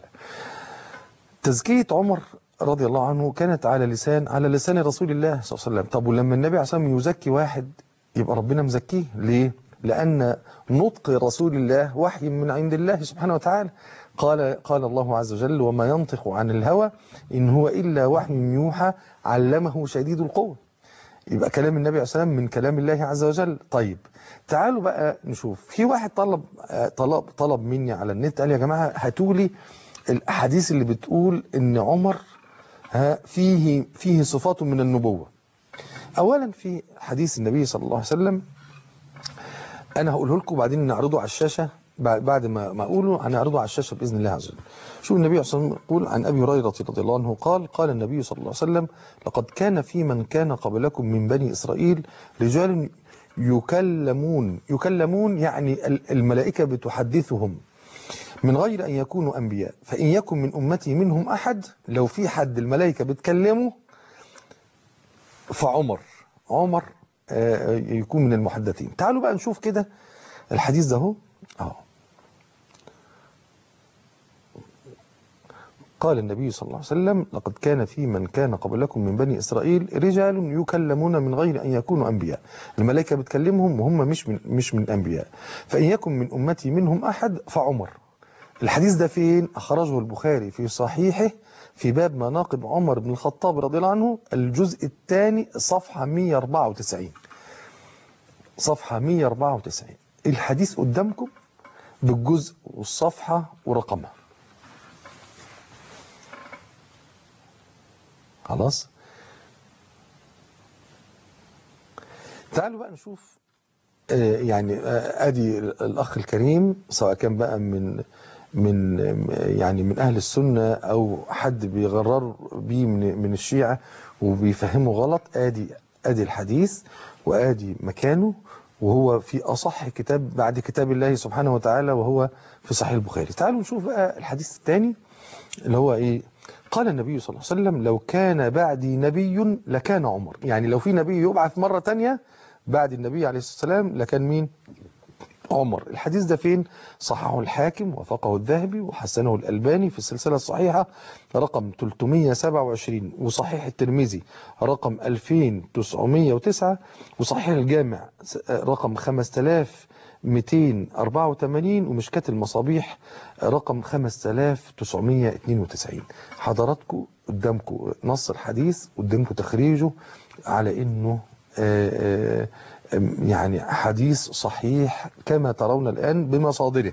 تزكية عمر رضي الله عنه كانت على لسان على لسان رسول الله صلى الله عليه وسلم طب ولما النبي عليه الصلاة والسلام يزكي واحد يبقى ربنا مزكيه ليه لأن نطق رسول الله وحي من عند الله سبحانه وتعالى قال قال الله عز وجل وما ينطق عن الهوى إن هو إلا وحي يوحى علمه شديد القوة يبقى كلام النبي عليه الصلاة والسلام من كلام الله عز وجل طيب تعالوا بقى نشوف في واحد طلب آه، طلب طلب مني على النت قال يا جماعة هاتوا لي الاحاديث اللي بتقول ان عمر ها فيه فيه صفات من النبوة اولا في حديث النبي صلى الله عليه وسلم انا هقوله لكم وبعدين نعرضه على الشاشة بعد بعد ما ما اقوله هنعرضه على الشاشة باذن الله عز وجل شوف النبي صلى الله عليه وسلم يقول عن ابي هريرة رضي الله عنه قال قال النبي صلى الله عليه وسلم لقد كان في من كان قبلكم من بني اسرائيل رجال يكلمون يكلمون يعني ال- الملائكة بتحدثهم من غير أن يكونوا أنبياء فإن يكن من أمتي منهم أحد لو في حد الملائكة بتكلمه فعمر عمر آه، يكون من المحدثين تعالوا بقى نشوف كده الحديث ده هو أهو قال النبي صلى الله عليه وسلم لقد كان في من كان قبلكم من بني إسرائيل رجال يكلمون من غير أن يكونوا أنبياء الملائكة بتكلمهم وهم مش من مش من أنبياء فإن يكن من أمتي منهم أحد فعمر الحديث ده فين أخرجه البخاري في صحيحه في باب مناقب عمر بن الخطاب رضي الله عنه الجزء الثاني صفحة 194 صفحة 194 الحديث قدامكم بالجزء والصفحة ورقمها خلاص تعالوا بقى نشوف آه، يعني آه، ادي الاخ الكريم سواء كان بقى من من يعني من اهل السنه او حد بيغرر بيه من من الشيعه وبيفهمه غلط ادي ادي الحديث وادي مكانه وهو في اصح كتاب بعد كتاب الله سبحانه وتعالى وهو في صحيح البخاري تعالوا نشوف بقى الحديث الثاني اللي هو ايه قال النبي صلى الله عليه وسلم لو كان بعدي نبي لكان عمر يعني لو في نبي يبعث مرة تانية بعد النبي عليه الصلاة والسلام لكان مين عمر الحديث ده فين صححه الحاكم وفقه الذهبي وحسنه الألباني في السلسلة الصحيحة رقم 327 وصحيح الترمذي رقم 2909 وصحيح الجامع رقم 5284 ومشكاة المصابيح رقم 5992 حضراتكم قدامكم نص الحديث قدامكم تخريجه على انه آه، آه، يعني حديث صحيح كما ترون الآن بمصادره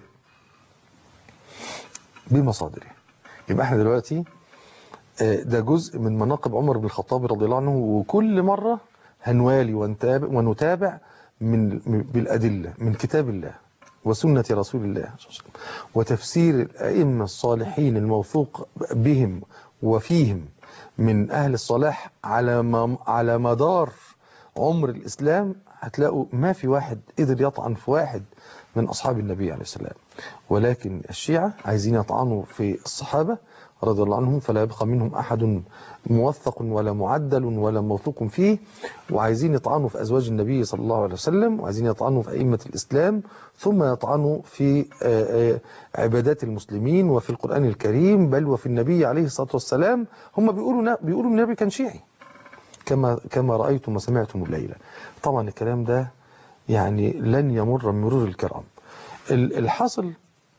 بمصادره يبقى احنا دلوقتي آه، ده جزء من مناقب عمر بن الخطاب رضي الله عنه وكل مرة هنوالي ونتابع, ونتابع من من- بالأدلة من كتاب الله وسنة رسول الله صلى الله عليه وسلم وتفسير الأئمة الصالحين الموثوق بهم وفيهم من أهل الصلاح على ما على مدار عمر الإسلام هتلاقوا ما في واحد قدر يطعن في واحد من أصحاب النبي عليه السلام ولكن الشيعة عايزين يطعنوا في الصحابة رضي الله عنهم فلا يبقى منهم أحد موثق ولا معدل ولا موثوق فيه وعايزين يطعنوا في أزواج النبي صلى الله عليه وسلم وعايزين يطعنوا في أئمة الإسلام ثم يطعنوا في آه، آه، عبادات المسلمين وفي القرآن الكريم بل وفي النبي عليه الصلاة والسلام هم بيقولوا بيقولوا النبي كان شيعي كما كما رأيتم وسمعتم الليلة طبعا الكلام ده يعني لن يمر مرور الكرام ال- الحاصل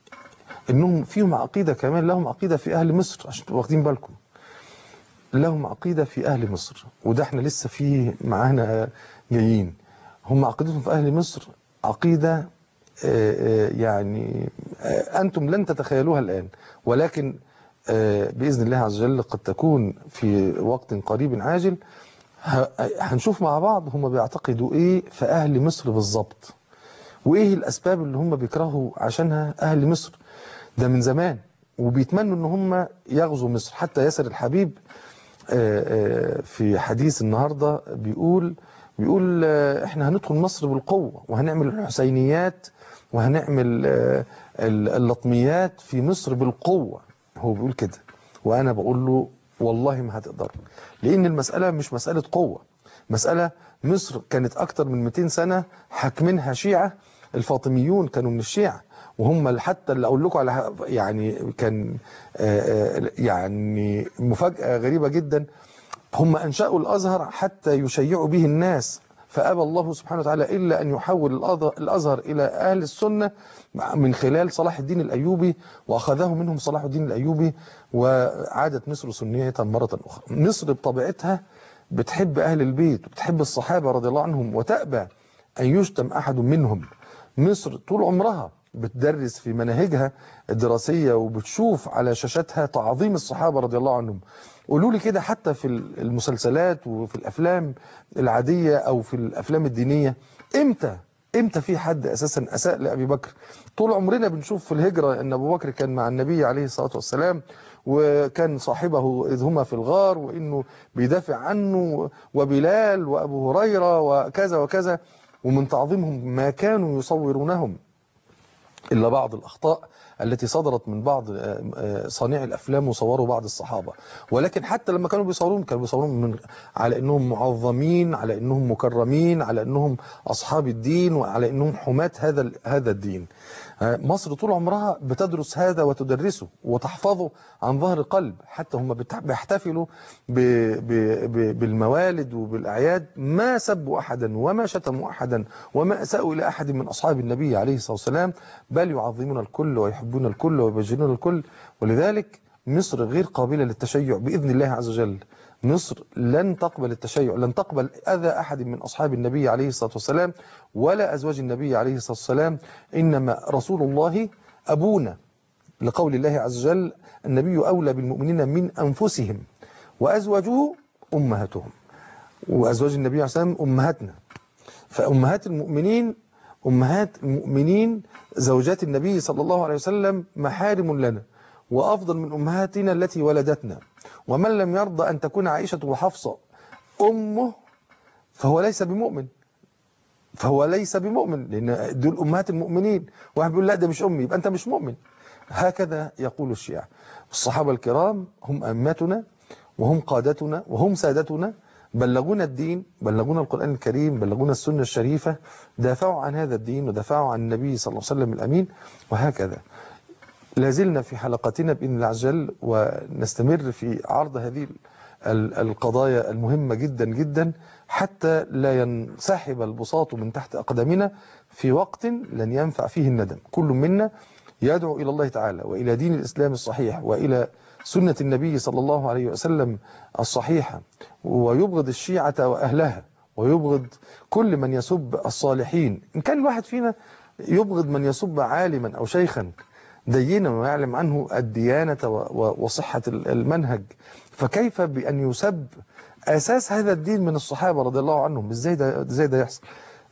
انهم فيهم عقيدة كمان لهم عقيدة في اهل مصر عشان تبقوا واخدين بالكم لهم عقيدة في اهل مصر وده احنا لسه فيه معانا جايين هم عقيدتهم في اهل مصر عقيدة آه، آه، يعني آه، انتم لن تتخيلوها الان ولكن آه، باذن الله عز وجل قد تكون في وقت قريب عاجل ه- هنشوف مع بعض هم بيعتقدوا ايه في اهل مصر بالظبط وايه الاسباب اللي هم بيكرهوا عشانها اهل مصر ده من زمان وبيتمنوا ان هم يغزوا مصر حتى ياسر الحبيب آه، آه، في حديث النهارده بيقول بيقول آه، احنا هندخل مصر بالقوه وهنعمل الحسينيات وهنعمل آه، ال- اللطميات في مصر بالقوه هو بيقول كده وانا بقول له والله ما هتقدر لان المساله مش مساله قوه مساله مصر كانت اكتر من 200 سنه حاكمينها شيعه الفاطميون كانوا من الشيعه وهم حتى اللي اقول لكم على يعني كان آه، آه، يعني مفاجاه غريبه جدا هم انشأوا الازهر حتى يشيعوا به الناس فابى الله سبحانه وتعالى الا ان يحول الأظ- الازهر الى اهل السنه من خلال صلاح الدين الايوبي واخذه منهم صلاح الدين الايوبي وعادت مصر سنيه مره اخرى. مصر بطبيعتها بتحب اهل البيت وبتحب الصحابه رضي الله عنهم وتأبى ان يشتم احد منهم. مصر طول عمرها بتدرس في مناهجها الدراسيه وبتشوف على شاشاتها تعظيم الصحابه رضي الله عنهم. قولوا لي كده حتى في المسلسلات وفي الافلام العاديه او في الافلام الدينيه امتى امتى في حد اساسا اساء لابي بكر طول عمرنا بنشوف في الهجره ان ابو بكر كان مع النبي عليه الصلاه والسلام وكان صاحبه اذ هما في الغار وانه بيدافع عنه وبلال وابو هريره وكذا وكذا ومن تعظيمهم ما كانوا يصورونهم الا بعض الاخطاء التي صدرت من بعض آه، آه، صانعي الافلام وصوروا بعض الصحابه ولكن حتى لما كانوا بيصورون كانوا بيصورون من على انهم معظمين على انهم مكرمين على انهم اصحاب الدين وعلى انهم حماة هذا ال- هذا الدين آه، مصر طول عمرها بتدرس هذا وتدرسه وتحفظه عن ظهر قلب حتى هم بتح- بيحتفلوا ب- ب- ب- بالموالد وبالاعياد ما سبوا احدا وما شتموا احدا وما اساءوا الى احد من اصحاب النبي عليه الصلاه والسلام بل يعظمون الكل ويحبون الكل ويبجلون الكل ولذلك مصر غير قابله للتشيع باذن الله عز وجل مصر لن تقبل التشيع لن تقبل أذى أحد من أصحاب النبي عليه الصلاة والسلام ولا أزواج النبي عليه الصلاة والسلام إنما رسول الله أبونا لقول الله عز وجل النبي أولى بالمؤمنين من أنفسهم وأزواجه أمهاتهم وأزواج النبي عليه الصلاة والسلام أمهاتنا فأمهات المؤمنين أمهات المؤمنين زوجات النبي صلى الله عليه وسلم محارم لنا وأفضل من أمهاتنا التي ولدتنا ومن لم يرضى أن تكون عائشة وحفصة أمه فهو ليس بمؤمن فهو ليس بمؤمن لأن دول أمهات المؤمنين واحد بيقول لا ده مش أمي يبقى أنت مش مؤمن هكذا يقول الشيعة الصحابة الكرام هم أمتنا وهم قادتنا وهم سادتنا بلغونا الدين بلغونا القرآن الكريم بلغونا السنة الشريفة دافعوا عن هذا الدين ودافعوا عن النبي صلى الله عليه وسلم الأمين وهكذا لازلنا في حلقتنا بإذن الله عز وجل ونستمر في عرض هذه ال- القضايا المهمة جدا جدا حتى لا ينسحب البساط من تحت أقدامنا في وقت لن ينفع فيه الندم كل منا يدعو إلى الله تعالى وإلى دين الإسلام الصحيح وإلى سنة النبي صلى الله عليه وسلم الصحيحة ويبغض الشيعة وأهلها ويبغض كل من يسب الصالحين إن كان الواحد فينا يبغض من يسب عالما أو شيخا دينا ويعلم عنه الديانة و- و- وصحة ال- المنهج فكيف بأن يسب أساس هذا الدين من الصحابة رضي الله عنهم ازاي ده ازاي ده يحصل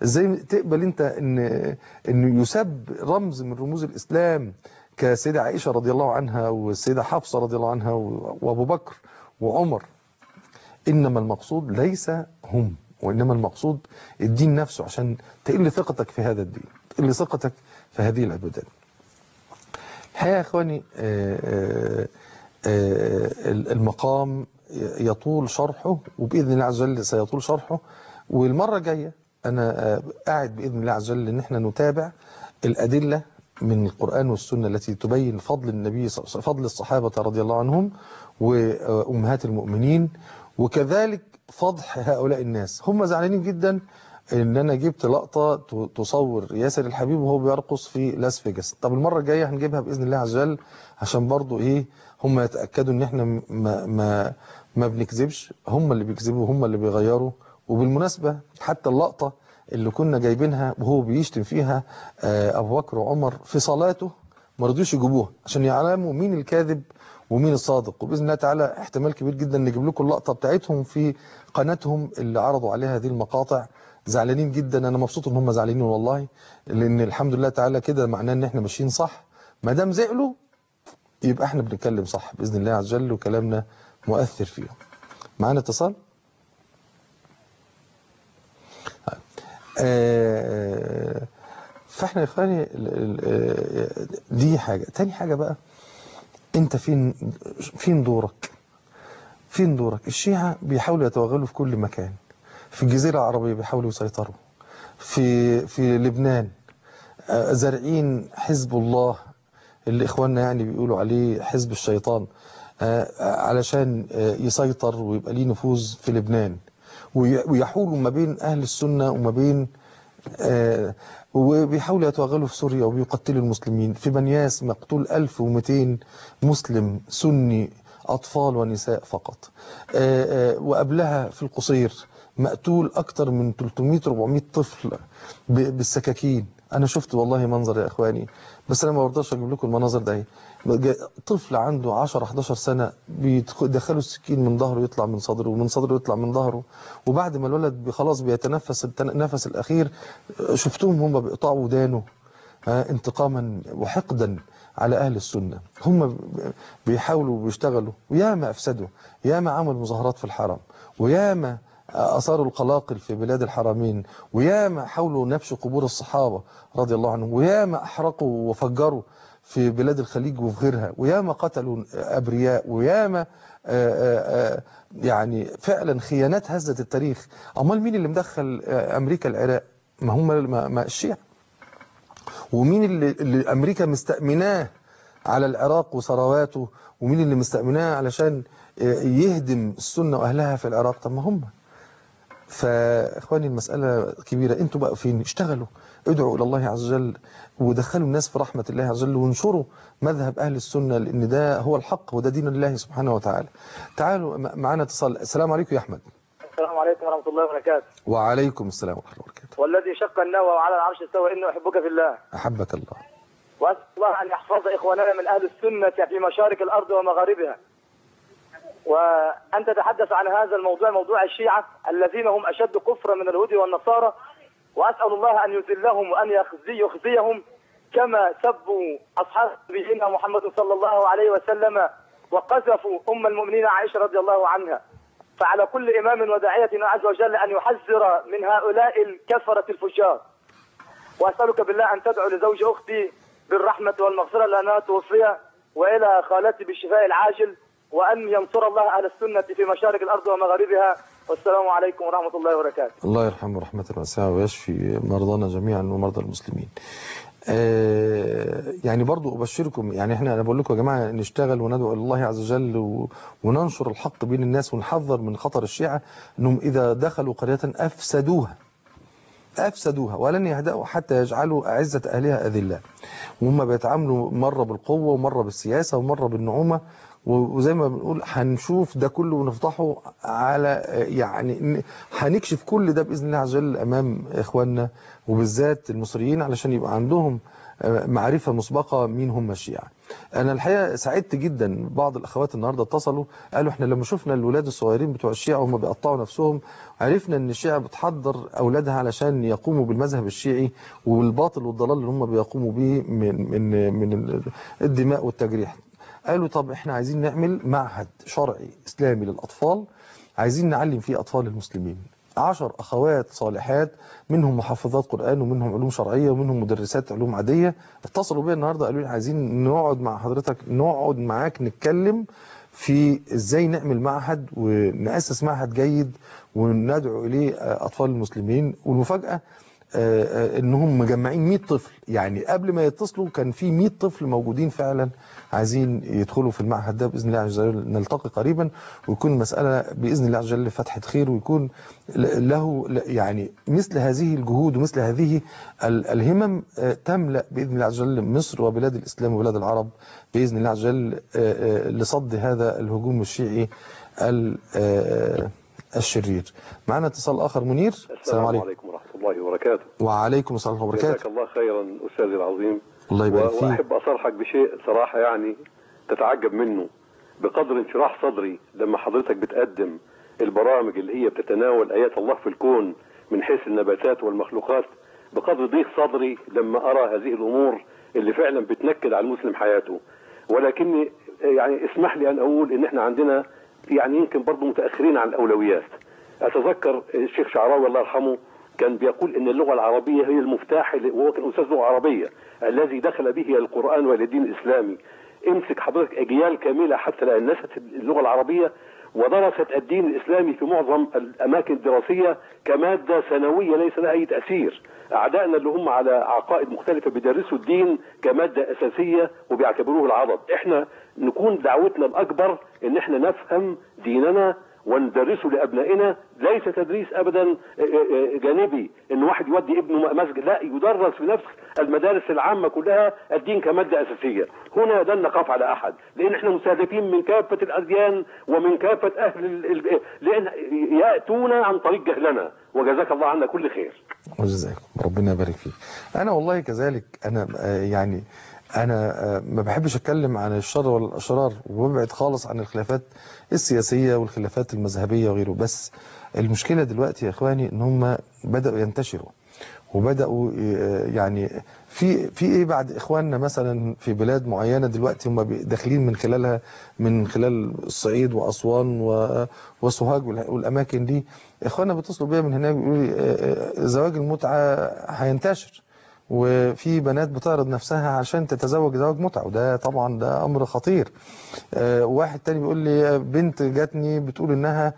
ازاي تقبل انت ان انه يسب رمز من رموز الاسلام كسيدة عائشة رضي الله عنها والسيدة حفصة رضي الله عنها و- وابو بكر وعمر انما المقصود ليس هم وانما المقصود الدين نفسه عشان تقل ثقتك في هذا الدين تقل ثقتك في هذه العبادات الحقيقة يا اخواني آه، آه، آه، المقام يطول شرحه وباذن الله عز وجل سيطول شرحه والمره الجايه انا آه، قاعد باذن الله عز وجل ان احنا نتابع الادله من القران والسنه التي تبين فضل النبي صلى الله عليه وسلم فضل الصحابه رضي الله عنهم وامهات المؤمنين وكذلك فضح هؤلاء الناس هم زعلانين جدا ان انا جبت لقطه ت- تصور ياسر الحبيب وهو بيرقص في لاس فيجاس طب المره الجايه هنجيبها باذن الله عز وجل عشان برضو ايه هم يتاكدوا ان احنا ما ما ما بنكذبش هم اللي بيكذبوا هم اللي بيغيروا وبالمناسبه حتى اللقطه اللي كنا جايبينها وهو بيشتم فيها آه، ابو بكر وعمر في صلاته ما رضيوش يجيبوها عشان يعلموا مين الكاذب ومين الصادق وباذن الله تعالى احتمال كبير جدا نجيب لكم اللقطه بتاعتهم في قناتهم اللي عرضوا عليها هذه المقاطع زعلانين جدا انا مبسوط ان هم زعلانين والله لان الحمد لله تعالى كده معناه ان احنا ماشيين صح ما دام زعلوا يبقى احنا بنتكلم صح باذن الله عز وجل وكلامنا مؤثر فيهم معانا اتصال آه، فاحنا يا اخواني ال- ال- آه، دي حاجه تاني حاجه بقى انت فين فين دورك فين دورك الشيعة بيحاولوا يتوغلوا في كل مكان في الجزيرة العربية بيحاولوا يسيطروا في في لبنان آه، زارعين حزب الله اللي اخواننا يعني بيقولوا عليه حزب الشيطان آه، علشان آه، يسيطر ويبقى ليه نفوذ في لبنان وي- ويحولوا ما بين اهل السنة وما بين آه، وبيحاولوا يتوغلوا في سوريا وبيقتلوا المسلمين في بنياس مقتول 1200 مسلم سني أطفال ونساء فقط آه، آه، وقبلها في القصير مقتول أكتر من 300-400 طفل ب- بالسكاكين أنا شفت والله منظر يا إخواني بس أنا ما برضاش أجيب لكم المناظر ده جا- طفل عنده 10-11 سنة بيدخلوا السكين من ظهره يطلع من صدره ومن صدره يطلع من ظهره وبعد ما الولد بي- خلاص بيتنفس التن- النفس الأخير شفتهم هم بيقطعوا ودانه آه، انتقاما وحقدا على أهل السنة هم ب- بيحاولوا وبيشتغلوا وياما أفسدوا ياما عملوا مظاهرات في الحرم وياما أثاروا القلاقل في بلاد الحرمين وياما حاولوا نبش قبور الصحابة رضي الله عنهم وياما أحرقوا وفجروا في بلاد الخليج وفي غيرها وياما قتلوا أبرياء وياما آه، آه، آه، يعني فعلا خيانات هزت التاريخ أمال مين اللي مدخل آه، أمريكا العراق ما هم ما ما الشيعة ومين اللي, اللي أمريكا مستأمناه على العراق وثرواته ومين اللي مستأمناه علشان يهدم السنة وأهلها في العراق طب ما هم فإخواني المسألة كبيرة انتوا بقى فين اشتغلوا ادعوا إلى الله عز وجل ودخلوا الناس في رحمة الله عز وجل وانشروا مذهب أهل السنة لأن ده هو الحق وده دين الله سبحانه وتعالى تعالوا م- معنا اتصال السلام عليكم يا أحمد السلام عليكم ورحمة الله وبركاته وعليكم السلام ورحمة الله وبركاته والذي شق النوى وعلى العرش استوى إنه أحبك في الله أحبك الله وأسأل الله أن يحفظ إخواننا من أهل السنة في مشارق الأرض ومغاربها وأن تتحدث عن هذا الموضوع موضوع الشيعة الذين هم أشد كفرا من اليهود والنصارى وأسأل الله أن يذلهم وأن يخزي يخزيهم كما سبوا أصحاب نبينا محمد صلى الله عليه وسلم وقذفوا أم المؤمنين عائشة رضي الله عنها فعلى كل إمام وداعية عز وجل أن يحذر من هؤلاء الكفرة الفجار وأسألك بالله أن تدعو لزوج أختي بالرحمة والمغفرة لأنها توفي وإلى خالتي بالشفاء العاجل وأن ينصر الله أهل السنة في مشارق الأرض ومغاربها والسلام عليكم ورحمة الله وبركاته الله يرحمه رحمة واسعة ويشفي مرضانا جميعا ومرضى المسلمين آه، يعني برضو أبشركم يعني احنا أنا بقول لكم يا جماعة نشتغل وندعو إلى الله عز وجل و- وننشر الحق بين الناس ونحذر من خطر الشيعة أنهم إذا دخلوا قرية أفسدوها أفسدوها ولن يهدأوا حتى يجعلوا أعزة أهلها أذلة وهم بيتعاملوا مرة بالقوة ومرة بالسياسة ومرة بالنعومة و- وزي ما بنقول هنشوف ده كله ونفضحه على يعني ن- هنكشف كل ده بإذن الله عز وجل أمام إخواننا وبالذات المصريين علشان يبقى عندهم آه، معرفة مسبقة مين هم الشيعة انا الحقيقه سعدت جدا بعض الاخوات النهارده اتصلوا قالوا احنا لما شفنا الولاد الصغيرين بتوع الشيعة وهم بيقطعوا نفسهم عرفنا ان الشيعة بتحضر اولادها علشان يقوموا بالمذهب الشيعي والباطل والضلال اللي هم بيقوموا به من من من الدماء والتجريح قالوا طب احنا عايزين نعمل معهد شرعي اسلامي للاطفال عايزين نعلم فيه اطفال المسلمين عشر أخوات صالحات منهم محافظات قرآن ومنهم علوم شرعية ومنهم مدرسات علوم عادية اتصلوا بيا النهاردة قالوا لي عايزين نقعد مع حضرتك نقعد معاك نتكلم في ازاي نعمل معهد ونأسس معهد جيد وندعو إليه أطفال المسلمين والمفاجأة آه، آه، انهم مجمعين 100 طفل يعني قبل ما يتصلوا كان في 100 طفل موجودين فعلا عايزين يدخلوا في المعهد ده باذن الله عز وجل نلتقي قريبا ويكون المساله باذن الله عز وجل فتحه خير ويكون ل- له ل- يعني مثل هذه الجهود ومثل هذه ال- الهمم آه، تملا باذن الله عز وجل مصر وبلاد الاسلام وبلاد العرب باذن الله عز وجل آه، آه، لصد هذا الهجوم الشيعي ال- آه، الشرير معنا اتصال اخر منير السلام عليكم ورحمة الله وبركاته وعليكم السلام ورحمه الله جزاك وبركاته الله خيرا أستاذي العظيم الله يبارك و- فيك وأحب أصرحك بشيء صراحة يعني تتعجب منه بقدر انشراح صدري لما حضرتك بتقدم البرامج اللي هي بتتناول آيات الله في الكون من حيث النباتات والمخلوقات بقدر ضيق صدري لما أرى هذه الأمور اللي فعلا بتنكد على المسلم حياته ولكني يعني اسمح لي أن أقول إن إحنا عندنا يعني يمكن برضه متأخرين عن الأولويات أتذكر الشيخ شعراوي الله يرحمه كان بيقول ان اللغه العربيه هي المفتاح اللي- وهو كان استاذ لغه عربيه الذي دخل به القران والدين الاسلامي امسك حضرتك اجيال كامله حتى لا نست اللغه العربيه ودرست الدين الاسلامي في معظم الاماكن الدراسيه كماده سنويه ليس لها اي تاثير اعدائنا اللي هم على عقائد مختلفه بيدرسوا الدين كماده اساسيه وبيعتبروه العضد احنا نكون دعوتنا الاكبر ان احنا نفهم ديننا وندرسه لابنائنا ليس تدريس ابدا آه، آه، جانبي ان واحد يودي ابنه مسجد لا يدرس في نفس المدارس العامه كلها الدين كماده اساسيه هنا لن نخاف على احد لان احنا مستهدفين من كافه الاديان ومن كافه اهل ال- ال- لان ياتون عن طريق جهلنا وجزاك الله عنا كل خير وجزاكم ربنا يبارك فيك انا والله كذلك انا آه، يعني انا آه، ما بحبش اتكلم عن الشر والاشرار وببعد خالص عن الخلافات السياسيه والخلافات المذهبيه وغيره بس المشكله دلوقتي يا اخواني ان هم بداوا ينتشروا وبداوا آه، يعني في في ايه بعد اخواننا مثلا في بلاد معينه دلوقتي هم بي- داخلين من خلالها من خلال الصعيد واسوان و- وسوهاج والح- والاماكن دي اخواننا بيتصلوا بيا من هناك بيقولوا لي آه، آه، زواج المتعه هينتشر وفي بنات بتعرض نفسها عشان تتزوج زواج متعه وده طبعا ده امر خطير آه، واحد تاني بيقول لي بنت جاتني بتقول انها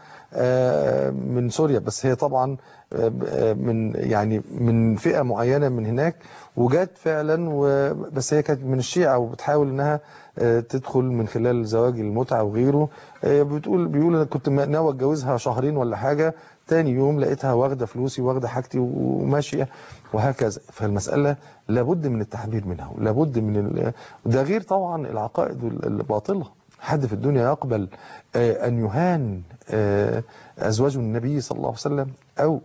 آه، من سوريا بس هي طبعا آه، ب- آه، من يعني من فئه معينه من هناك وجات فعلا و- بس هي كانت من الشيعه وبتحاول انها آه، تدخل من خلال زواج المتعه وغيره آه، بتقول بيقول انا كنت ناوي اتجوزها شهرين ولا حاجه تاني يوم لقيتها واخده فلوسي واخده حاجتي وماشيه وهكذا فالمساله لابد من التحذير منها ولابد من ال... ده غير طبعا العقائد الباطله حد في الدنيا يقبل آه، ان يهان آه، ازواج النبي صلى الله عليه وسلم او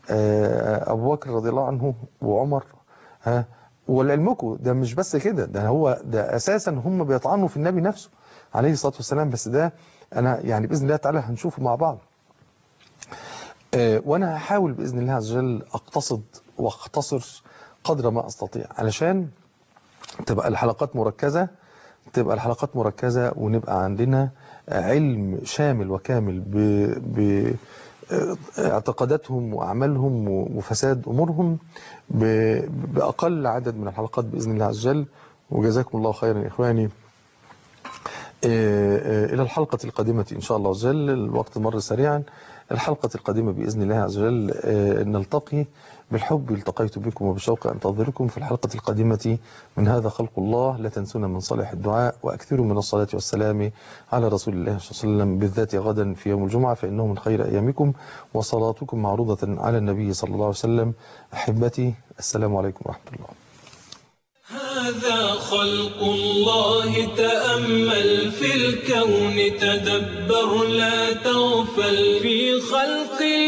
آه، ابو بكر رضي الله عنه وعمر ها ولعلمكم ده مش بس كده ده هو ده اساسا هم بيطعنوا في النبي نفسه عليه الصلاه والسلام بس ده انا يعني باذن الله تعالى هنشوفه مع بعض آه، وانا هحاول باذن الله عز وجل اقتصد واختصر قدر ما استطيع علشان تبقى الحلقات مركزه تبقى الحلقات مركزه ونبقى عندنا علم شامل وكامل ب ب اعتقاداتهم واعمالهم وفساد امورهم ب- باقل عدد من الحلقات باذن الله عز وجل وجزاكم الله خيرا يا اخواني آه، آه، إلى الحلقة القادمة إن شاء الله عز وجل الوقت مر سريعا الحلقة القادمة بإذن الله عز وجل آه، نلتقي بالحب التقيت بكم وبشوق أنتظركم في الحلقة القادمة من هذا خلق الله لا تنسونا من صالح الدعاء وأكثروا من الصلاة والسلام على رسول الله صلى الله عليه وسلم بالذات غدا في يوم الجمعة فإنه من خير أيامكم وصلاتكم معروضة على النبي صلى الله عليه وسلم أحبتي السلام عليكم ورحمة الله هذا خلق الله تأمل في الكون تدبر لا تغفل في خلق